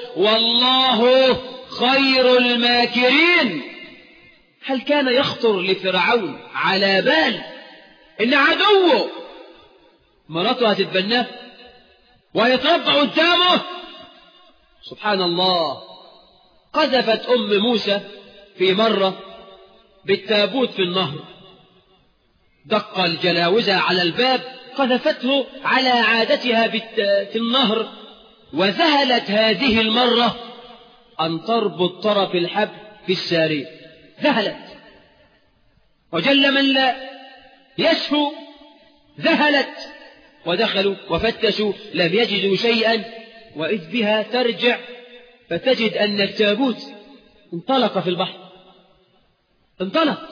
والله خير الماكرين هل كان يخطر لفرعون على بال ان عدوه مراته هتتبناه ويتربع قدامه سبحان الله قذفت ام موسى في مره بالتابوت في النهر دق الجلاوزة على الباب قذفته على عادتها في النهر وذهلت هذه المرة أن تربط طرف الحبل في السارية ذهلت وجل من لا يشفو ذهلت ودخلوا وفتشوا لم يجدوا شيئا وإذ بها ترجع فتجد أن التابوت انطلق في البحر انطلق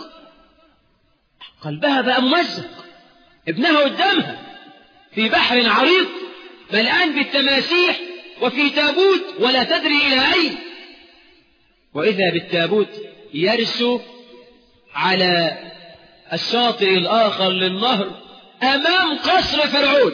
قلبها بقى ممزق ابنها قدامها في بحر عريض ملآن بالتماسيح وفي تابوت ولا تدري إلى أين وإذا بالتابوت يرسو على الشاطئ الآخر للنهر أمام قصر فرعون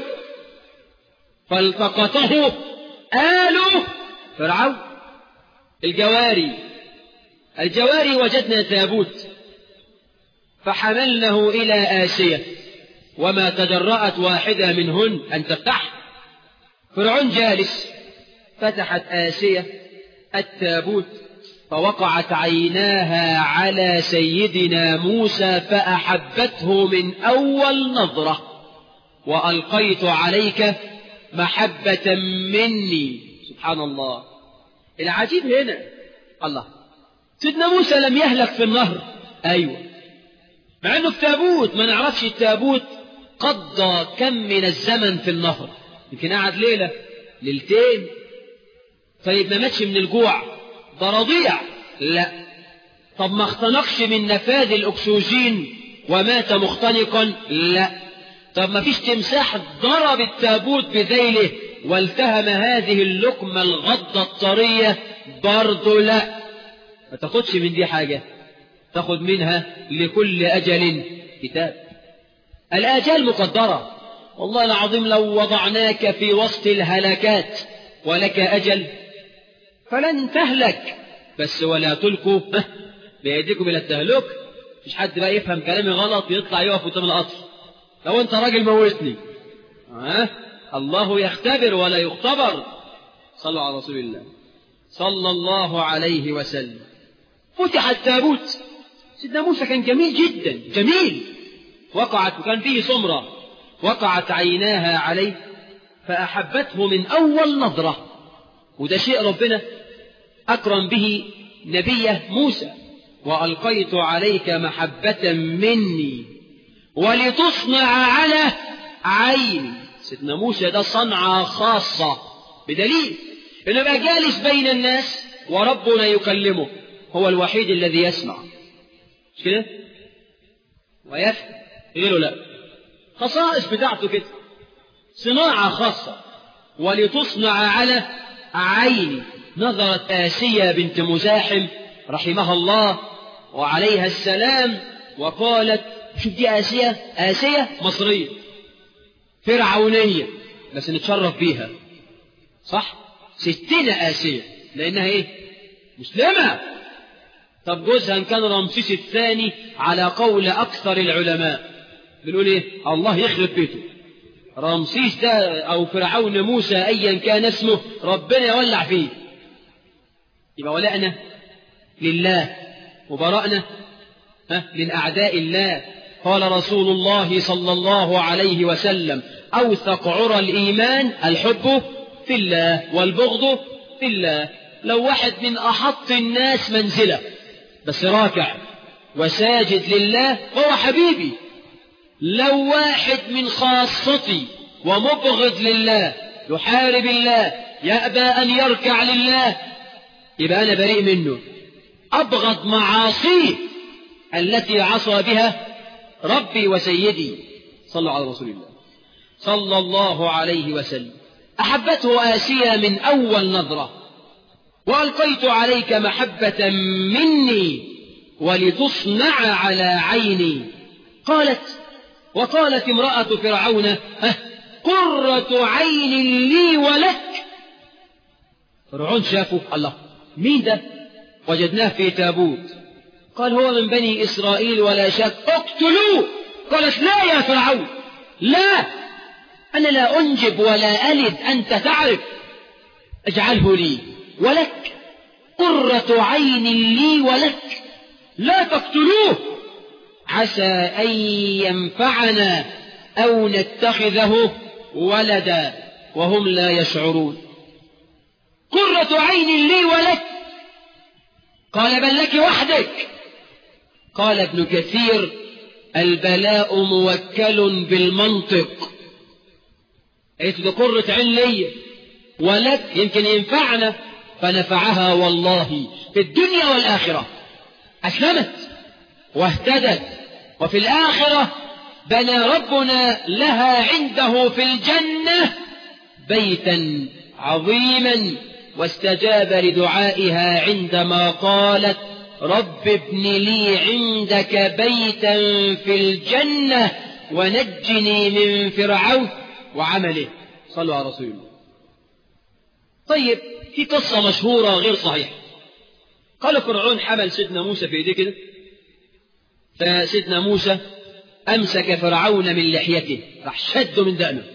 فالتقطه آل فرعون الجواري الجواري وجدنا تابوت فحملنه إلى آسية وما تجرأت واحدة منهن أن تفتح فرعون جالس فتحت آسية التابوت فوقعت عيناها على سيدنا موسى فأحبته من أول نظرة وألقيت عليك محبة مني سبحان الله العجيب هنا الله سيدنا موسى لم يهلك في النهر أيوة مع انه في تابوت ما نعرفش التابوت قضى كم من الزمن في النهر يمكن قعد ليلة ليلتين طيب ما ماتش من الجوع ده رضيع لا طب ما اختنقش من نفاذ الأكسجين ومات مختنقا لا طب ما فيش تمساح ضرب التابوت بذيله والتهم هذه اللقمة الغضة الطرية برضه لا ما تاخدش من دي حاجة تاخد منها لكل أجل كتاب الآجال مقدرة والله العظيم لو وضعناك في وسط الهلكات ولك أجل فلن تهلك بس ولا تلقوا بأيديكم إلى التهلك مش حد بقى يفهم كلامي غلط يطلع يقف قدام القطر لو أنت راجل موتني ها الله يختبر ولا يختبر صلوا على رسول الله صلى الله عليه وسلم فتح التابوت سيدنا موسى كان جميل جدا جميل وقعت وكان فيه سمرة وقعت عيناها عليه فأحبته من أول نظرة وده شيء ربنا أكرم به نبيه موسى وألقيت عليك محبة مني ولتصنع على عيني سيدنا موسى ده صنعة خاصة بدليل انه يبقى جالس بين الناس وربنا يكلمه هو الوحيد الذي يسمع مش كده ويفهم غيره لا خصائص بتاعته كده صناعة خاصة ولتصنع على عيني نظرت آسية بنت مزاحم رحمها الله وعليها السلام وقالت شوف دي آسية آسية مصرية فرعونية بس نتشرف بيها صح ستنا آسية لأنها إيه مسلمة طب جوزها إن كان رمسيس الثاني على قول أكثر العلماء بنقول إيه الله يخرب بيته رمسيس ده أو فرعون موسى أيا كان اسمه ربنا يولع فيه يبقى ولأنا لله وبرأنا ها من أعداء الله قال رسول الله صلى الله عليه وسلم أوثق عرى الإيمان الحب في الله والبغض في الله لو واحد من أحط الناس منزلة بس راكع وساجد لله هو حبيبي لو واحد من خاصتي ومبغض لله يحارب الله يأبى أن يركع لله يبقى أنا بريء منه أبغض معاصيه التي عصى بها ربي وسيدي صلوا على رسول الله صلى الله عليه وسلم أحبته آسيا من أول نظرة وألقيت عليك محبة مني ولتصنع على عيني قالت وقالت امرأة فرعون قرة عين لي ولك فرعون شافه الله مين ده وجدناه في تابوت قال هو من بني إسرائيل ولا شك اقتلوه قالت لا يا فرعون لا أنا لا أنجب ولا ألد أنت تعرف اجعله لي ولك قرة عين لي ولك لا تقتلوه عسى أن ينفعنا أو نتخذه ولدا وهم لا يشعرون قرة عين لي ولك قال بل لك وحدك قال ابن كثير البلاء موكل بالمنطق قلت ده قرة عين لي ولك يمكن ينفعنا فنفعها والله في الدنيا والآخرة أسلمت واهتدت وفي الآخرة بنى ربنا لها عنده في الجنة بيتا عظيما واستجاب لدعائها عندما قالت رب ابن لي عندك بيتا في الجنة ونجني من فرعون وعمله صلوا على رسول الله طيب في قصة مشهورة غير صحيحة قال فرعون حمل سيدنا موسى في ايديه كده فسيدنا موسى أمسك فرعون من لحيته راح شده من دقنه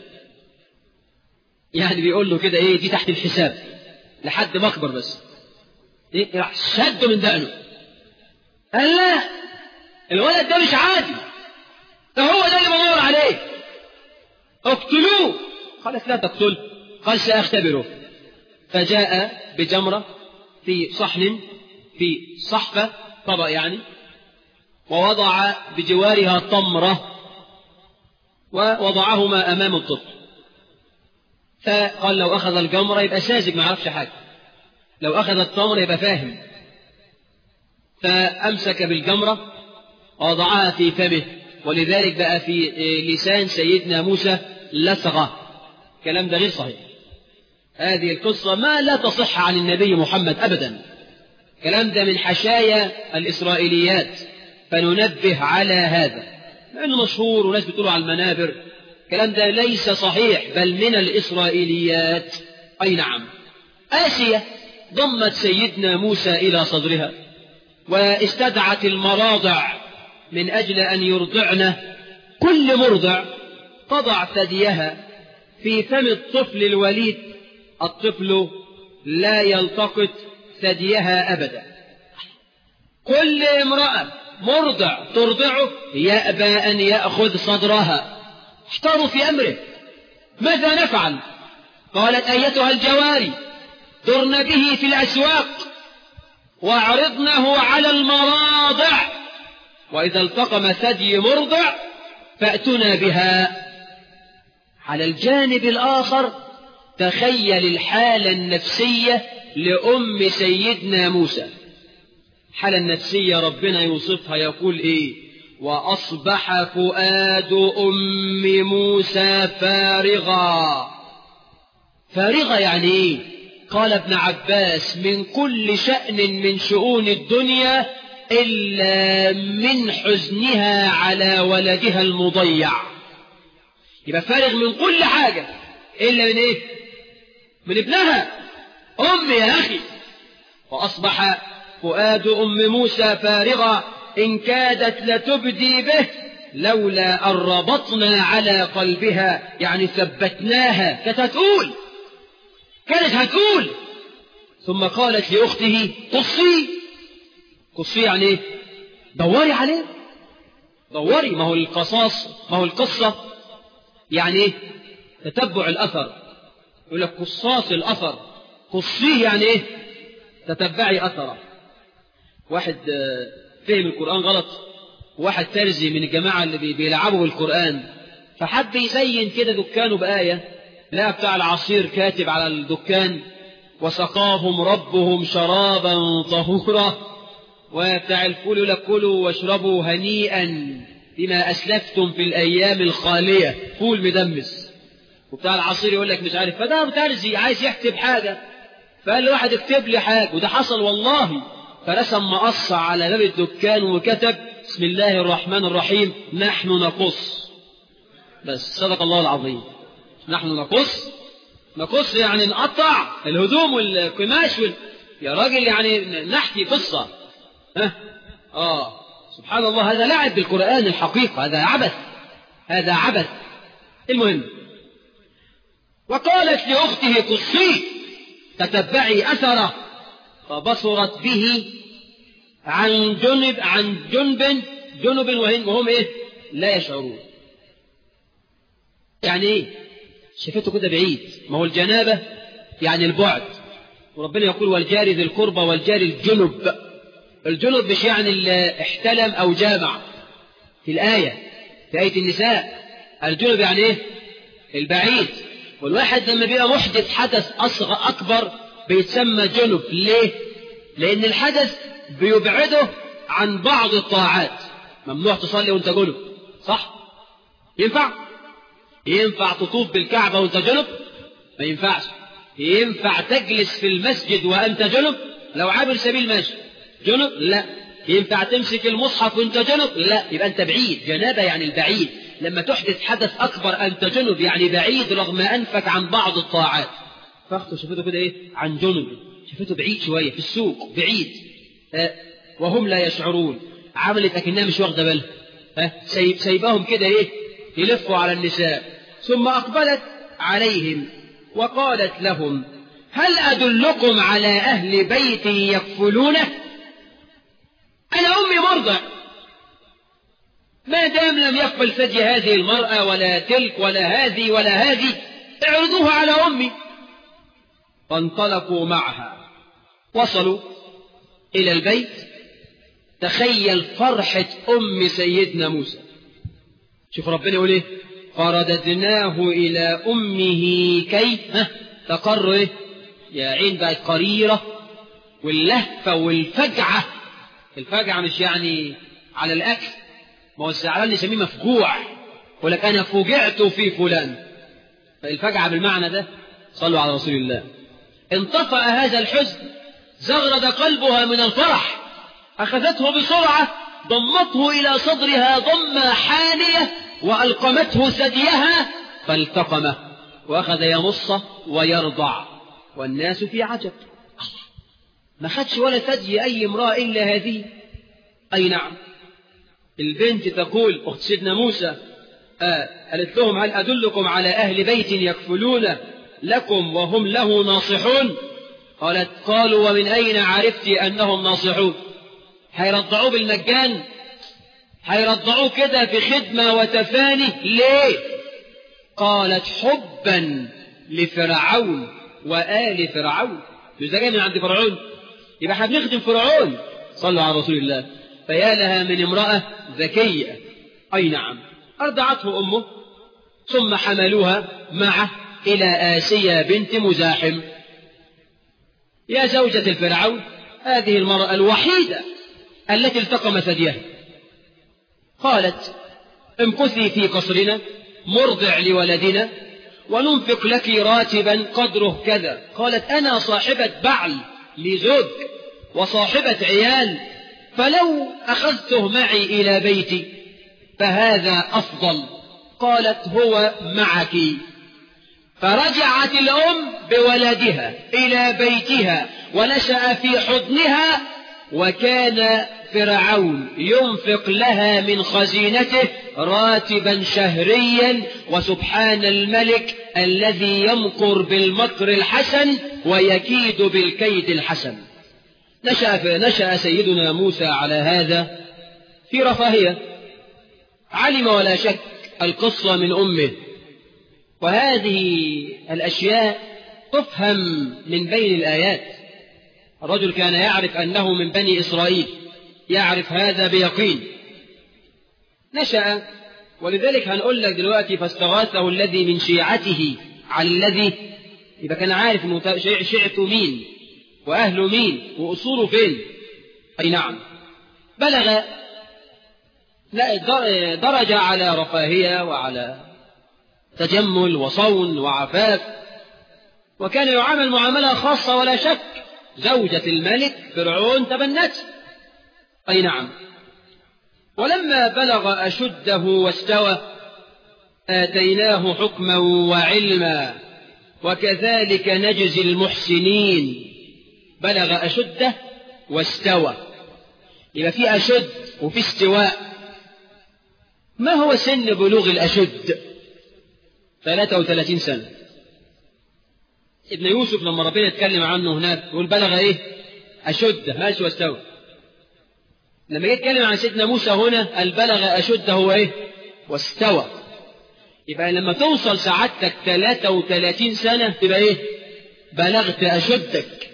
يعني بيقول له كده ايه دي تحت الحساب لحد ما اكبر بس إيه راح شده من دقنه قال لا الولد ده مش عادي ده هو ده اللي بدور عليه اقتلوه قالت لا تقتل قال سأختبره فجاء بجمرة في صحن في صحفة طبق يعني ووضع بجوارها تمرة ووضعهما أمام الطفل فقال لو أخذ الجمرة يبقى ساذج ما يعرفش حاجة لو أخذ التمر يبقى فاهم فأمسك بالجمرة ووضعها في فمه ولذلك بقى في لسان سيدنا موسى لسغة الكلام ده غير صحيح هذه القصة ما لا تصح عن النبي محمد أبدا الكلام ده من حشايا الإسرائيليات فننبه على هذا لأنه مشهور وناس بتقولوا على المنابر الكلام ده ليس صحيح بل من الإسرائيليات أي نعم آسيا ضمت سيدنا موسى إلى صدرها واستدعت المراضع من أجل أن يرضعن كل مرضع تضع ثديها في فم الطفل الوليد الطفل لا يلتقط ثديها أبدا كل امرأة مرضع ترضعه يأبى أن يأخذ صدرها احتاروا في أمره ماذا نفعل قالت أيتها الجواري درن به في الأسواق واعرضنه على المراضع وإذا التقم ثدي مرضع فأتنا بها على الجانب الآخر تخيل الحالة النفسية لأم سيدنا موسى الحالة النفسية ربنا يوصفها يقول إيه وأصبح فؤاد أم موسى فارغا فارغا يعني إيه قال ابن عباس من كل شأن من شؤون الدنيا إلا من حزنها على ولدها المضيع يبقى فارغ من كل حاجة إلا من إيه من ابنها أم يا أخي وأصبح فؤاد أم موسى فارغا إن كادت لتبدي به لولا أن ربطنا على قلبها يعني ثبتناها كانت هتقول كانت هتقول ثم قالت لأخته قصي قصي يعني ايه دوري عليه دوري ما هو القصاص ما هو القصة يعني ايه تتبع الأثر يقول لك قصاص الأثر قصيه يعني ايه تتبعي أثره واحد فهم القرآن غلط واحد ترزي من الجماعة اللي بيلعبوا بالقرآن فحب يزين كده دكانه بآية لا بتاع العصير كاتب على الدكان وسقاهم ربهم شرابا طهورا وبتاع الفول يقول لك كلوا واشربوا هنيئا بما أسلفتم في الأيام الخالية فول مدمس وبتاع العصير يقول لك مش عارف فده مترزي عايز يكتب حاجة فقال له واحد اكتب لي حاجة وده حصل والله فرسم مقص على باب الدكان وكتب بسم الله الرحمن الرحيم نحن نقص بس صدق الله العظيم نحن نقص نقص يعني نقطع الهدوم والقماش وال... يا راجل يعني نحكي قصة ها آه سبحان الله هذا لعب بالقرآن الحقيقة هذا عبث هذا عبث المهم وقالت لأخته قصي تتبعي أثره فبصرت به عن جنب عن جنب جنب وهم ايه لا يشعرون يعني ايه شافته كده بعيد ما هو الجنابة يعني البعد وربنا يقول والجار ذي القربى والجار الجنب الجنب مش يعني اللي احتلم او جامع في الآية في آية النساء الجنب يعني ايه البعيد والواحد لما بيبقى محدث حدث أصغر أكبر بيتسمى جنب ليه لأن الحدث بيبعده عن بعض الطاعات ممنوع تصلي وانت جنب صح ينفع ينفع تطوف بالكعبة وانت جنب ما ينفعش ينفع تجلس في المسجد وانت جنب لو عابر سبيل ماشي جنب لا ينفع تمسك المصحف وانت جنب لا يبقى انت بعيد جنابة يعني البعيد لما تحدث حدث أكبر أنت جنب يعني بعيد رغم أنفك عن بعض الطاعات فاخته شافته كده إيه عن جنب شافته بعيد شوية في السوق بعيد آه وهم لا يشعرون عملت أكنها مش واخدة بالها آه سيب سيبهم كده إيه يلفوا على النساء ثم أقبلت عليهم وقالت لهم هل أدلكم على أهل بيت يكفلونه أنا أمي مرضع ما دام لم يقبل ثدي هذه المرأة ولا تلك ولا هذه ولا هذه اعرضوها على أمي فانطلقوا معها وصلوا إلى البيت تخيل فرحة أم سيدنا موسى شوف ربنا يقول ايه فرددناه إلى أمه كي ها تقر ايه يا عين بقت قريرة واللهفة والفجعة الفجعة مش يعني على الأكل ما هو الزعلان يسميه مفجوع يقول لك أنا فوجعت في فلان فالفجعة بالمعنى ده صلوا على رسول الله انطفأ هذا الحزن زغرد قلبها من الفرح أخذته بسرعة ضمته إلى صدرها ضمة حانية وألقمته ثديها فالتقمه وأخذ يمص ويرضع والناس في عجب ما خدش ولا ثدي أي امرأة إلا هذه أي نعم البنت تقول أخت سيدنا موسى آه قالت لهم هل أدلكم على أهل بيت يكفلون لكم وهم له ناصحون قالت قالوا ومن أين عرفت أنهم ناصحون هيرضعوه بالمجان هيرضعوه كده في خدمة وتفاني ليه قالت حبا لفرعون وآل فرعون مش ده جاي من عند فرعون يبقى احنا بنخدم فرعون صلوا على رسول الله فيا لها من امرأة ذكية أي نعم أرضعته أمه ثم حملوها معه إلى آسيا بنت مزاحم يا زوجة الفرعون هذه المرأة الوحيدة التي التقم ثديها قالت امكثي في قصرنا مرضع لولدنا وننفق لك راتبا قدره كذا قالت أنا صاحبة بعل لزوج وصاحبة عيال فلو أخذته معي إلى بيتي فهذا أفضل قالت هو معك فرجعت الأم بولدها إلى بيتها ونشأ في حضنها وكان فرعون ينفق لها من خزينته راتبا شهريا وسبحان الملك الذي يمكر بالمكر الحسن ويكيد بالكيد الحسن نشأ, نشأ سيدنا موسى على هذا في رفاهية علم ولا شك القصة من أمه وهذه الأشياء تفهم من بين الآيات الرجل كان يعرف أنه من بني إسرائيل يعرف هذا بيقين نشأ ولذلك هنقول لك دلوقتي فاستغاثه الذي من شيعته على الذي يبقى كان عارف انه شيعته مين واهله مين واصوله فين اي نعم بلغ لا درج على رفاهيه وعلى تجمل وصون وعفاف وكان يعامل معامله خاصه ولا شك زوجة الملك فرعون تبنته أي نعم ولما بلغ أشده واستوى آتيناه حكما وعلما وكذلك نجزي المحسنين بلغ أشده واستوى يبقى في أشد وفي استواء ما هو سن بلوغ الأشد 33 سنة ابن يوسف لما ربنا يتكلم عنه هناك يقول بلغ ايه أشد ماشي واستوى لما جه يتكلم عن سيدنا موسى هنا قال بلغ أشده هو ايه واستوى يبقى لما توصل سعادتك 33 سنة تبقى ايه بلغت أشدك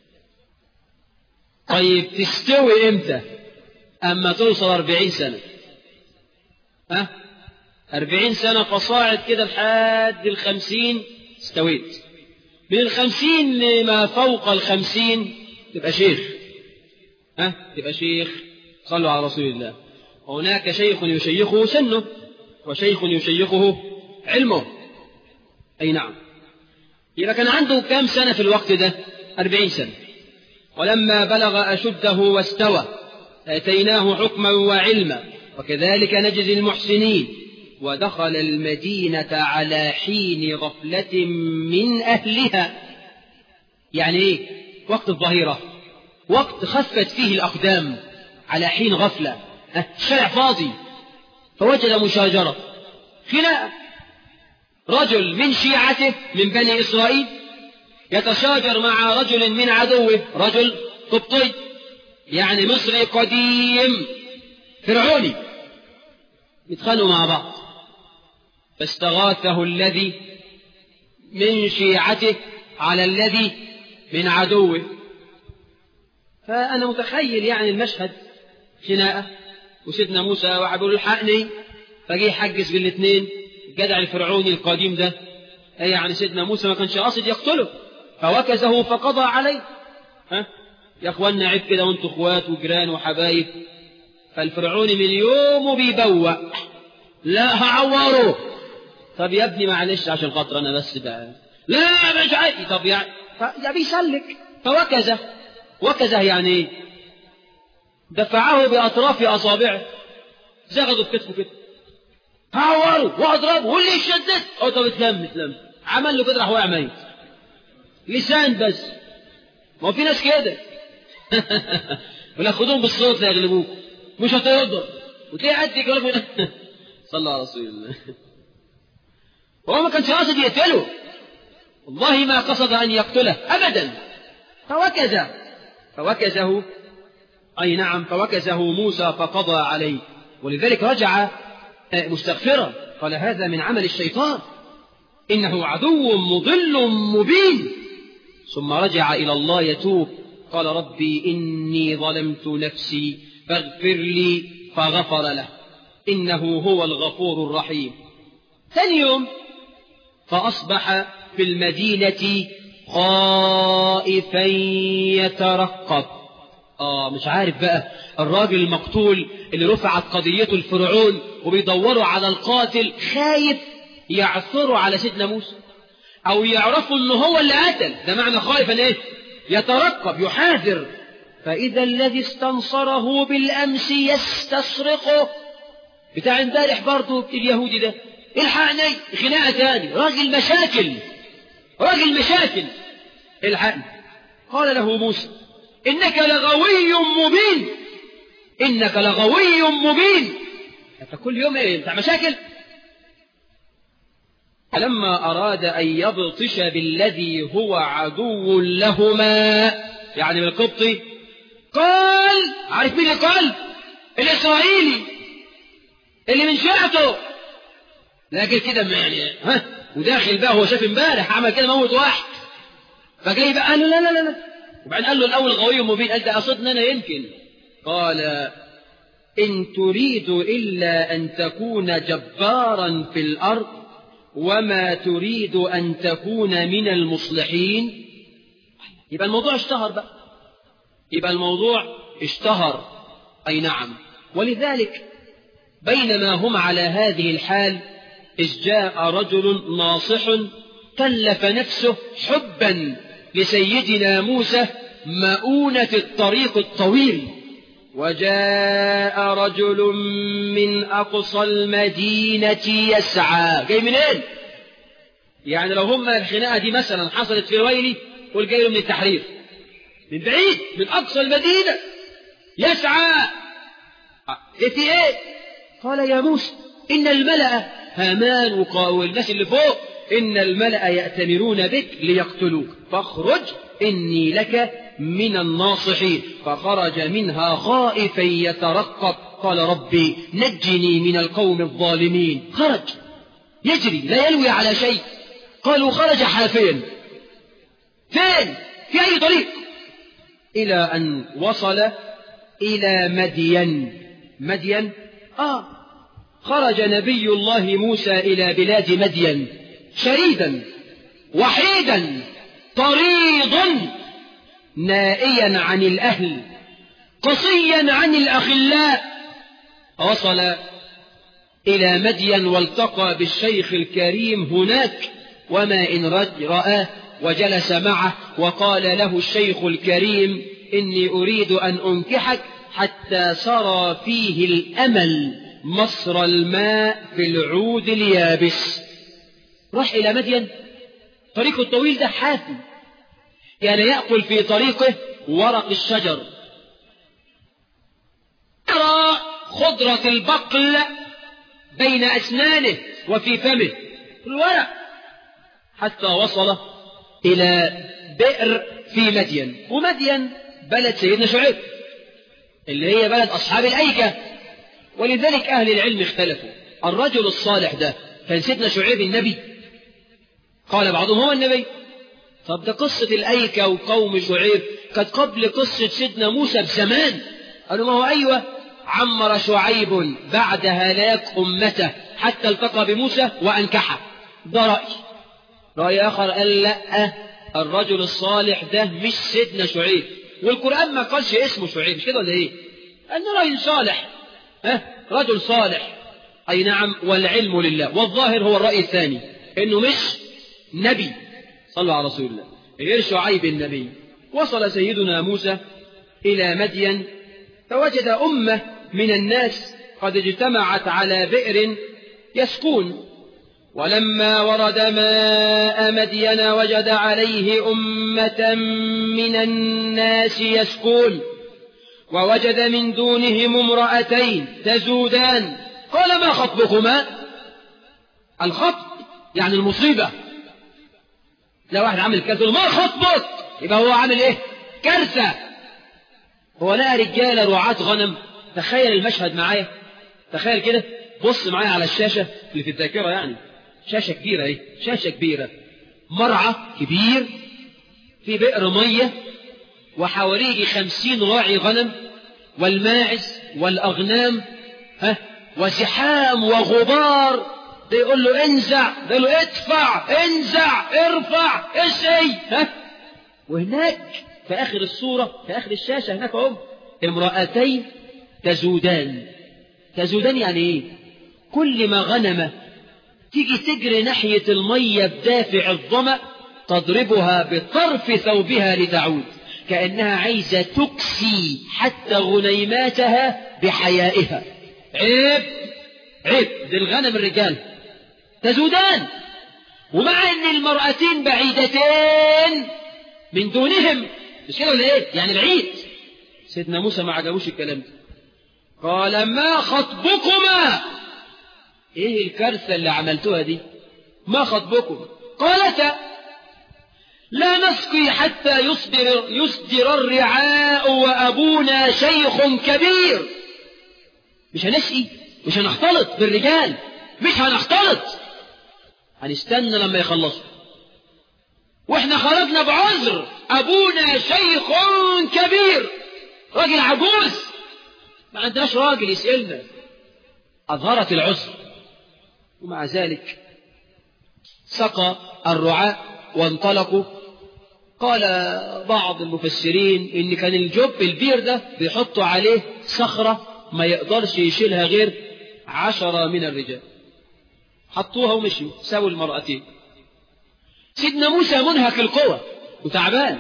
طيب تستوي امتى أما توصل 40 سنة ها أربعين سنة فصاعد كده لحد الخمسين استويت من الخمسين لما فوق الخمسين تبقى شيخ ها تبقى شيخ صلوا على رسول الله هناك شيخ يشيخه سنه وشيخ يشيخه علمه أي نعم يبقى كان عنده كم سنة في الوقت ده أربعين سنة ولما بلغ أشده واستوى آتيناه حكما وعلما وكذلك نجزي المحسنين ودخل المدينة على حين غفلة من أهلها يعني إيه وقت الظهيرة وقت خفت فيه الأقدام على حين غفلة الشارع فاضي فوجد مشاجرة خناقة رجل من شيعته من بني إسرائيل يتشاجر مع رجل من عدوه رجل قبطي يعني مصري قديم فرعوني يتخانقوا مع بعض فاستغاثه الذي من شيعته على الذي من عدوه فأنا متخيل يعني المشهد خناقة وسيدنا موسى واحد بيقول الحقني فجه يحجز بالاثنين الجدع الفرعوني القديم ده أي يعني سيدنا موسى ما كانش قاصد يقتله فوكزه فقضى عليه ها يا اخوانا عيب كده وانتوا اخوات وجيران وحبايب فالفرعوني من يومه بيبوق لا هعوره طب يا ابني معلش عشان خاطر انا بس بقى لا مش عادي طب يعني يا بيسلك فوكزه وكزه يعني ايه دفعه باطراف اصابعه زغده في كتفه كده هعوره واضربه واللي يشدد او طب اتلم اتلم عمل له كده راح واقع ميت لسان بس ما هو في ناس كده ولا خدوهم بالصوت لا يغلبوك مش هتقدر وتلاقي قد يقول لك صلى على رسول الله هو ما كانش قاصد يقتله والله ما قصد ان يقتله ابدا فوكز فوكزه اي نعم فوكزه موسى فقضى عليه ولذلك رجع مستغفرا قال هذا من عمل الشيطان انه عدو مضل مبين ثم رجع الى الله يتوب قال ربي اني ظلمت نفسي فاغفر لي فغفر له انه هو الغفور الرحيم ثاني يوم فاصبح في المدينه خائفا يترقب اه مش عارف بقى الراجل المقتول اللي رفعت قضيته الفرعون وبيدوروا على القاتل خايف يعثروا على سيدنا موسى او يعرفوا ان هو اللي قتل ده معنى خائف ان ايه يترقب يحاذر فاذا الذي استنصره بالامس يستصرخه بتاع امبارح برضه اليهودي ده الحقني خناقه تاني راجل مشاكل راجل مشاكل الحقني قال له موسى انك لغوي مبين انك لغوي مبين انت كل يوم ايه بتاع مشاكل فلما أراد أن يبطش بالذي هو عدو لهما يعني من القبطي قال عارف مين اللي قال الإسرائيلي اللي من شيعته لكن كده يعني ها وداخل بقى هو شاف امبارح عمل كده موت واحد فجاي بقى قال له لا لا لا لا وبعدين قال له الأول غوي مبين قال ده قصدنا أنا يمكن قال إن تريد إلا أن تكون جبارا في الأرض وما تريد أن تكون من المصلحين يبقى الموضوع اشتهر بقى يبقى الموضوع اشتهر أي نعم ولذلك بينما هم على هذه الحال إذ جاء رجل ناصح كلف نفسه حبا لسيدنا موسى مؤونة الطريق الطويل وجاء رجل من أقصى المدينة يسعى جاي منين إيه؟ يعني لو هم الخناقة دي مثلا حصلت في الويلي قول جاي من التحرير من بعيد من أقصى المدينة يسعى إيه في إيه قال يا موسى إن الملأ هامان والناس اللي فوق إن الملأ يأتمرون بك ليقتلوك فاخرج إني لك من الناصحين فخرج منها خائفا يترقب قال ربي نجني من القوم الظالمين خرج يجري لا يلوي على شيء قالوا خرج حافيا فين في أي طريق إلى أن وصل إلى مدين مدين آه خرج نبي الله موسى إلى بلاد مدين شريدا وحيدا طريض نائيا عن الأهل قصيا عن الأخلاء وصل إلى مدين والتقى بالشيخ الكريم هناك وما إن رآه وجلس معه وقال له الشيخ الكريم إني أريد أن أنكحك حتى سرى فيه الأمل مصر الماء في العود اليابس راح إلى مدين طريقه الطويل ده حافي كان يأكل في طريقه ورق الشجر يرى خضرة البقل بين أسنانه وفي فمه الورق حتى وصل إلى بئر في مدين ومدين بلد سيدنا شعيب اللي هي بلد أصحاب الأيكة ولذلك أهل العلم اختلفوا الرجل الصالح ده كان سيدنا شعيب النبي قال بعضهم هو النبي طب ده قصة الأيكة وقوم شعيب كانت قبل قصة سيدنا موسى بزمان قالوا ما هو أيوة عمر شعيب بعد هلاك أمته حتى التقى بموسى وأنكحه ده رأي رأي آخر قال لا الرجل الصالح ده مش سيدنا شعيب والقرآن ما قالش اسمه شعيب مش كده ولا ايه أنه رجل صالح ها رجل صالح أي نعم والعلم لله والظاهر هو الرأي الثاني إنه مش نبي صلوا على رسول الله غير شعيب النبي وصل سيدنا موسى إلى مدين فوجد أمة من الناس قد اجتمعت على بئر يسكون ولما ورد ماء مدين وجد عليه أمة من الناس يسكون ووجد من دونهم امرأتين تزودان قال ما خطبكما الخطب يعني المصيبة لا واحد عامل كذا ما خطبك يبقى هو عامل ايه كارثة هو لقى رجالة رعاة غنم تخيل المشهد معايا تخيل كده بص معايا على الشاشة اللي في الذاكرة يعني شاشة كبيرة ايه شاشة كبيرة مرعى كبير في بئر مية وحواليه خمسين راعي غنم والماعز والأغنام ها وزحام وغبار ده يقول له انزع ده يقول له ادفع انزع ارفع اسعي ها وهناك في آخر الصورة في آخر الشاشة هناك هم امرأتين تزودان تزودان يعني ايه كل ما غنمة تيجي تجري ناحية المية بدافع الظمأ تضربها بطرف ثوبها لتعود كأنها عايزة تكسي حتى غنيماتها بحيائها عيب عيب دي الغنم الرجال تزودان ومع ان المرأتين بعيدتين من دونهم مش كده ولا ايه يعني بعيد سيدنا موسى ما عجبوش الكلام ده قال ما خطبكما ايه الكارثة اللي عملتوها دي ما خطبكم قالتا لا نسقي حتى يصدر, يصدر الرعاء وأبونا شيخ كبير مش هنسقي مش هنختلط بالرجال مش هنختلط هنستنى لما يخلصوا واحنا خرجنا بعذر أبونا شيخ كبير راجل عجوز ما عندناش راجل يسألنا أظهرت العذر ومع ذلك سقى الرعاء وانطلقوا قال بعض المفسرين ان كان الجب البير ده بيحطوا عليه صخرة ما يقدرش يشيلها غير عشرة من الرجال حطوها ومشوا سووا المرأتين سيدنا موسى منهك القوى وتعبان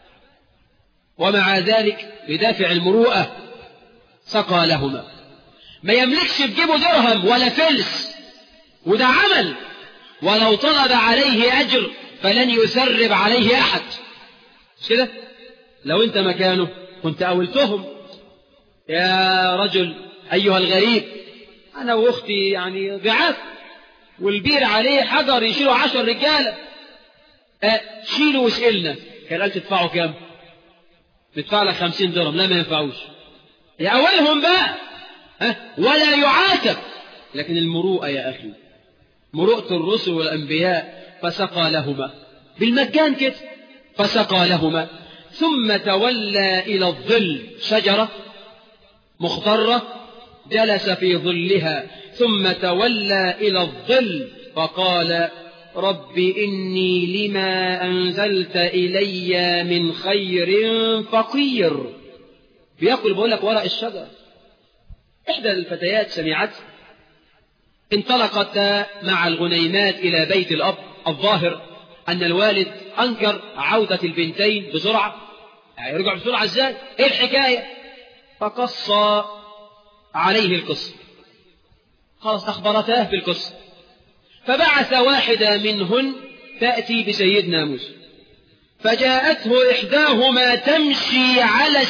ومع ذلك بدافع المروءة سقى لهما ما يملكش في جيبه درهم ولا فلس وده عمل ولو طلب عليه أجر فلن يسرب عليه أحد مش كده لو أنت مكانه كنت أولتهم يا رجل أيها الغريب أنا وأختي يعني ضعاف والبير عليه حجر يشيلوا عشر رجالة أه شيلوا واسئلنا كان قال تدفعوا كام ندفع لك خمسين درهم لا ما ينفعوش يا أولهم بقى أه ولا يعاتب لكن المروءة يا أخي مروءة الرسل والأنبياء فسقى لهما بالمجان كده فسقى لهما ثم تولى إلى الظل شجرة مخضرة جلس في ظلها ثم تولى إلى الظل فقال رب إني لما أنزلت إلي من خير فقير بيأكل بقول لك ورق الشجر إحدى الفتيات سمعت انطلقت مع الغنيمات إلى بيت الأب الظاهر أن الوالد أنكر عودة البنتين بسرعة يرجع بسرعة ازاي ايه الحكاية فقص عليه القصة خلاص أخبرتاه بالقصة فبعث واحدة منهن تأتي بسيدنا موسى فجاءته إحداهما تمشي على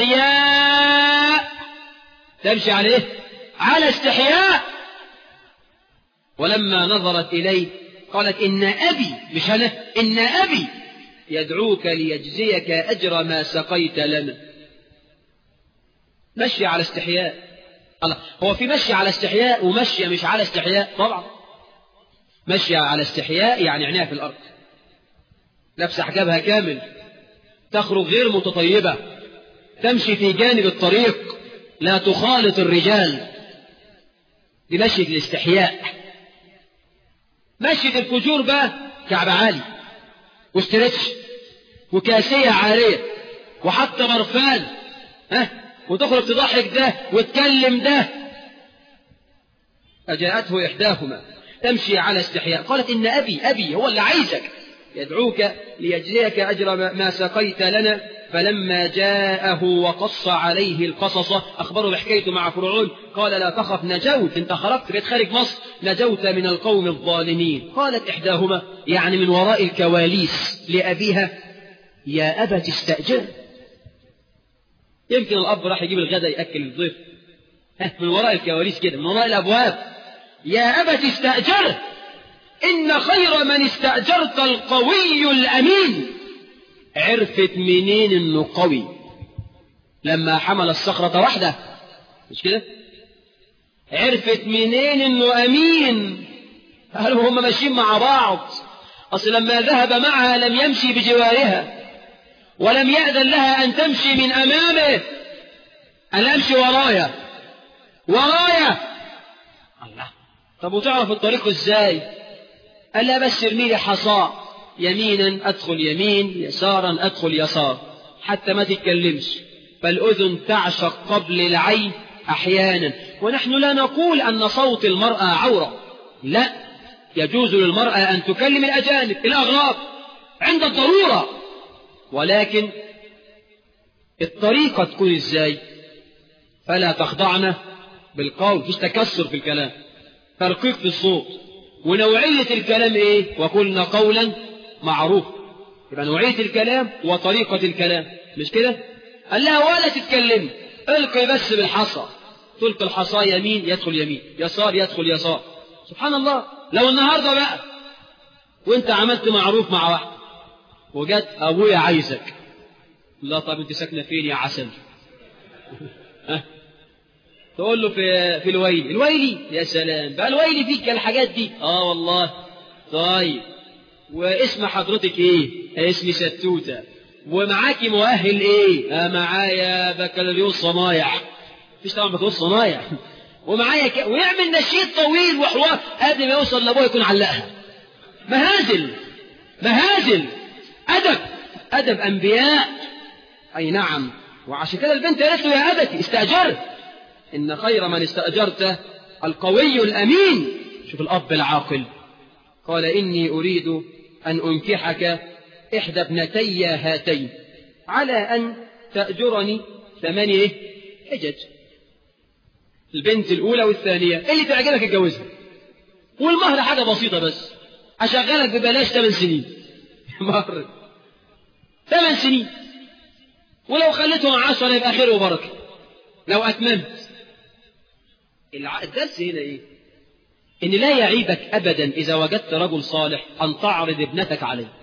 استحياء تمشي عليه على استحياء ولما نظرت إليه قالت إن أبي مش أنا إن أبي يدعوك ليجزيك أجر ما سقيت لنا مشي على استحياء الله هو في مشي على استحياء ومشي مش على استحياء طبعا مشي على استحياء يعني عينيها في الأرض لابسه حجابها كامل تخرج غير متطيبة تمشي في جانب الطريق لا تخالط الرجال دي مشية الاستحياء مشية الفجور بقى كعب عالي واسترتش وكاسية عارية وحتى مرفان ها وتخرج تضحك ده وتكلم ده فجاءته إحداهما تمشي على استحياء قالت إن أبي أبي هو اللي عايزك يدعوك ليجزيك أجر ما سقيت لنا فلما جاءه وقص عليه القصص أخبره بحكايته مع فرعون قال لا تخف نجوت انت خرجت بيت خارج مصر نجوت من القوم الظالمين قالت إحداهما يعني من وراء الكواليس لأبيها يا أبت استأجر يمكن الأب راح يجيب الغداء يأكل الضيف من وراء الكواليس كده من وراء الأبواب يا أبت استأجر إن خير من استأجرت القوي الأمين عرفت منين إنه قوي لما حمل الصخرة واحدة مش كده عرفت منين إنه أمين قالوا هم ماشيين مع بعض أصل لما ذهب معها لم يمشي بجوارها ولم يأذن لها أن تمشي من أمامه أن أمشي ورايا ورايا الله طب وتعرف الطريق ازاي قال لا بس ارمي لي حصى يمينا ادخل يمين يسارا ادخل يسار حتى ما تتكلمش فالاذن تعشق قبل العين احيانا ونحن لا نقول ان صوت المراه عوره لا يجوز للمراه ان تكلم الاجانب الاغراب عند الضروره ولكن الطريقه تكون ازاي فلا تخضعن بالقول فيش تكسر في الكلام ترقيق في الصوت ونوعية الكلام ايه وقلنا قولا معروف يبقى نوعية الكلام وطريقة الكلام مش كده قال لها ولا تتكلم القي بس بالحصى تلقي الحصى يمين يدخل يمين يسار يدخل يسار سبحان الله لو النهارده بقى وانت عملت معروف مع واحد وجت ابويا عايزك لا طب انت ساكنه فين يا عسل تقول له في في الويلي الويلي يا سلام بقى الويلي فيك الحاجات دي اه والله طيب واسم حضرتك ايه اسمي ستوته ومعاكي مؤهل ايه آه معايا بكالوريوس صنايع مفيش طبعا بكالوريوس صنايع ومعايا ك... ويعمل نشيد طويل وحوار قبل ما يوصل لابوه يكون علقها مهازل مهازل ادب ادب انبياء اي نعم وعشان كده البنت قالت له يا ابتي استاجرت إن خير من استأجرته القوي الأمين شوف الأب العاقل قال إني أريد أن أنكحك إحدى ابنتي هاتين على أن تأجرني ثمانية حجج البنت الأولى والثانية اللي تعجبك اتجوزها والمهر حاجة بسيطة بس أشغلك ببلاش ثمان سنين مهر ثمان سنين ولو خليتهم عشرة يبقى خير وبركة لو أتممت الدرس هنا ايه ان لا يعيبك ابدا اذا وجدت رجل صالح ان تعرض ابنتك عليه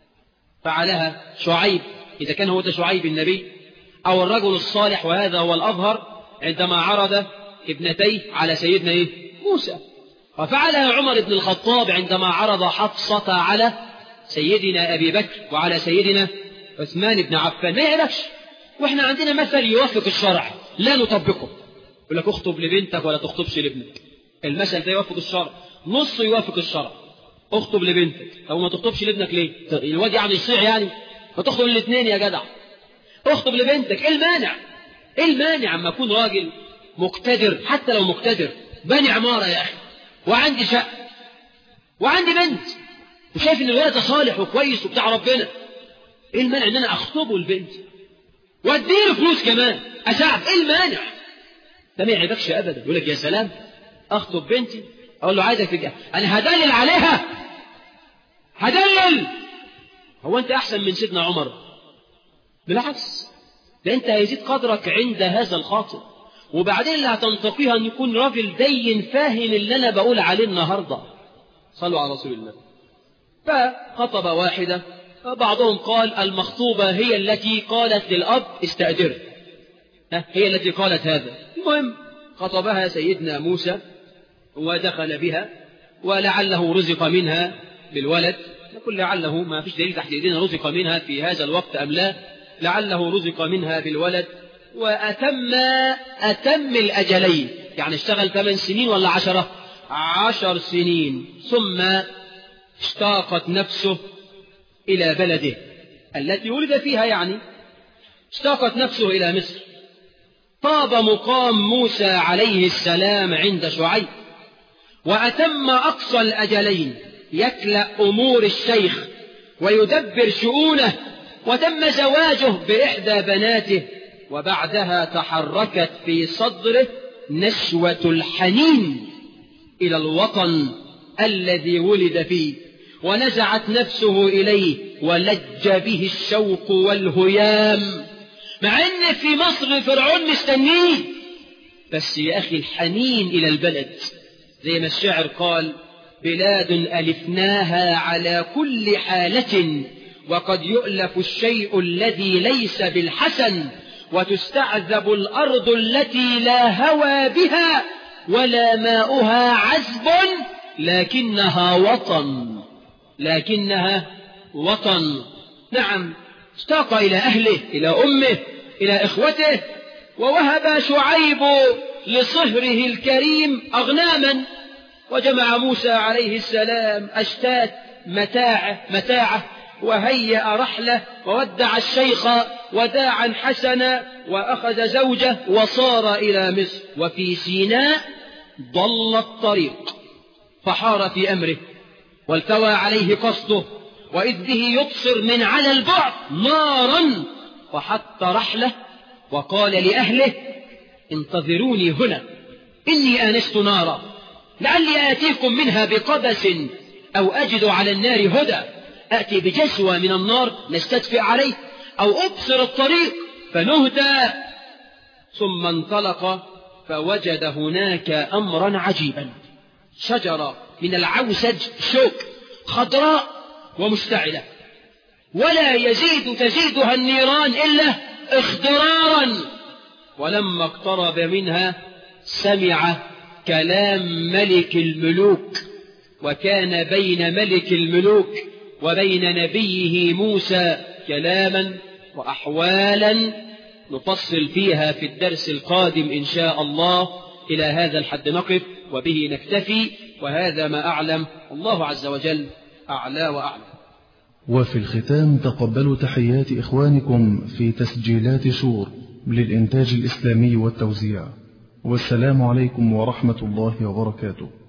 فعلها شعيب اذا كان هو ده شعيب النبي او الرجل الصالح وهذا هو الاظهر عندما عرض ابنتيه على سيدنا ايه موسى وفعلها عمر بن الخطاب عندما عرض حفصة على سيدنا ابي بكر وعلى سيدنا عثمان بن عفان ما يعرفش واحنا عندنا مثل يوافق الشرع لا نطبقه يقول لك اخطب لبنتك ولا تخطبش لابنك المثل ده يوافق الشرع نص يوافق الشرع اخطب لبنتك او ما تخطبش لابنك ليه الواد يعني يصيع يعني فتخطب الاثنين يا جدع اخطب لبنتك ايه المانع ايه المانع اما اكون راجل مقتدر حتى لو مقتدر بني عمارة يا اخي وعندي شقة وعندي بنت وشايف ان الولد ده صالح وكويس وبتاع ربنا ايه المانع ان انا اخطبه لبنت واديله فلوس كمان اساعد ايه المانع ده ما يعيبكش ابدا يقول لك يا سلام اخطب بنتي اقول له عايزك تجاه انا هدلل عليها هدلل هو انت احسن من سيدنا عمر بالعكس ده انت هيزيد قدرك عند هذا الخاطئ وبعدين اللي هتنتقيها ان يكون راجل دين فاهم اللي انا بقول عليه النهارده صلوا على رسول الله فخطب واحده بعضهم قال المخطوبه هي التي قالت للاب استاجره هي التي قالت هذا المهم خطبها سيدنا موسى ودخل بها ولعله رزق منها بالولد نقول لعله ما فيش دليل تحت ايدينا رزق منها في هذا الوقت ام لا لعله رزق منها بالولد وأتم أتم الأجلين يعني اشتغل ثمان سنين ولا عشرة عشر سنين ثم اشتاقت نفسه إلى بلده التي ولد فيها يعني اشتاقت نفسه إلى مصر طاب مقام موسى عليه السلام عند شعيب وأتم أقصى الأجلين يكلأ أمور الشيخ ويدبر شؤونه وتم زواجه بإحدى بناته وبعدها تحركت في صدره نشوة الحنين إلى الوطن الذي ولد فيه ونزعت نفسه إليه ولج به الشوق والهيام مع أن في مصر فرعون مستنيه بس يا أخي الحنين إلى البلد زي ما الشاعر قال بلاد ألفناها على كل حالة وقد يؤلف الشيء الذي ليس بالحسن وتستعذب الأرض التي لا هوى بها ولا ماؤها عذب لكنها وطن لكنها وطن نعم اشتاق إلى أهله إلى أمه إلى إخوته ووهب شعيب لصهره الكريم أغناما وجمع موسى عليه السلام أشتات متاعه متاعه وهيأ رحله وودع الشيخ وداعا حسنا وأخذ زوجه وصار إلى مصر وفي سيناء ضل الطريق فحار في أمره والتوى عليه قصده وإذ به يبصر من على البعد نارا فحط رحله وقال لأهله انتظروني هنا إني آنست نارا لعلي آتيكم منها بقبس أو أجد على النار هدى أتي بجسوة من النار نستدفئ عليه أو أبصر الطريق فنهدى ثم انطلق فوجد هناك أمرا عجيبا شجرة من العوسج شوك خضراء ومشتعلة ولا يزيد تزيدها النيران إلا اخضرارا ولما اقترب منها سمع كلام ملك الملوك وكان بين ملك الملوك وبين نبيه موسى كلاما وأحوالا نفصل فيها في الدرس القادم إن شاء الله إلى هذا الحد نقف وبه نكتفي وهذا ما أعلم الله عز وجل أعلى وأعلم وفي الختام تقبلوا تحيات إخوانكم في تسجيلات شور للإنتاج الإسلامي والتوزيع والسلام عليكم ورحمة الله وبركاته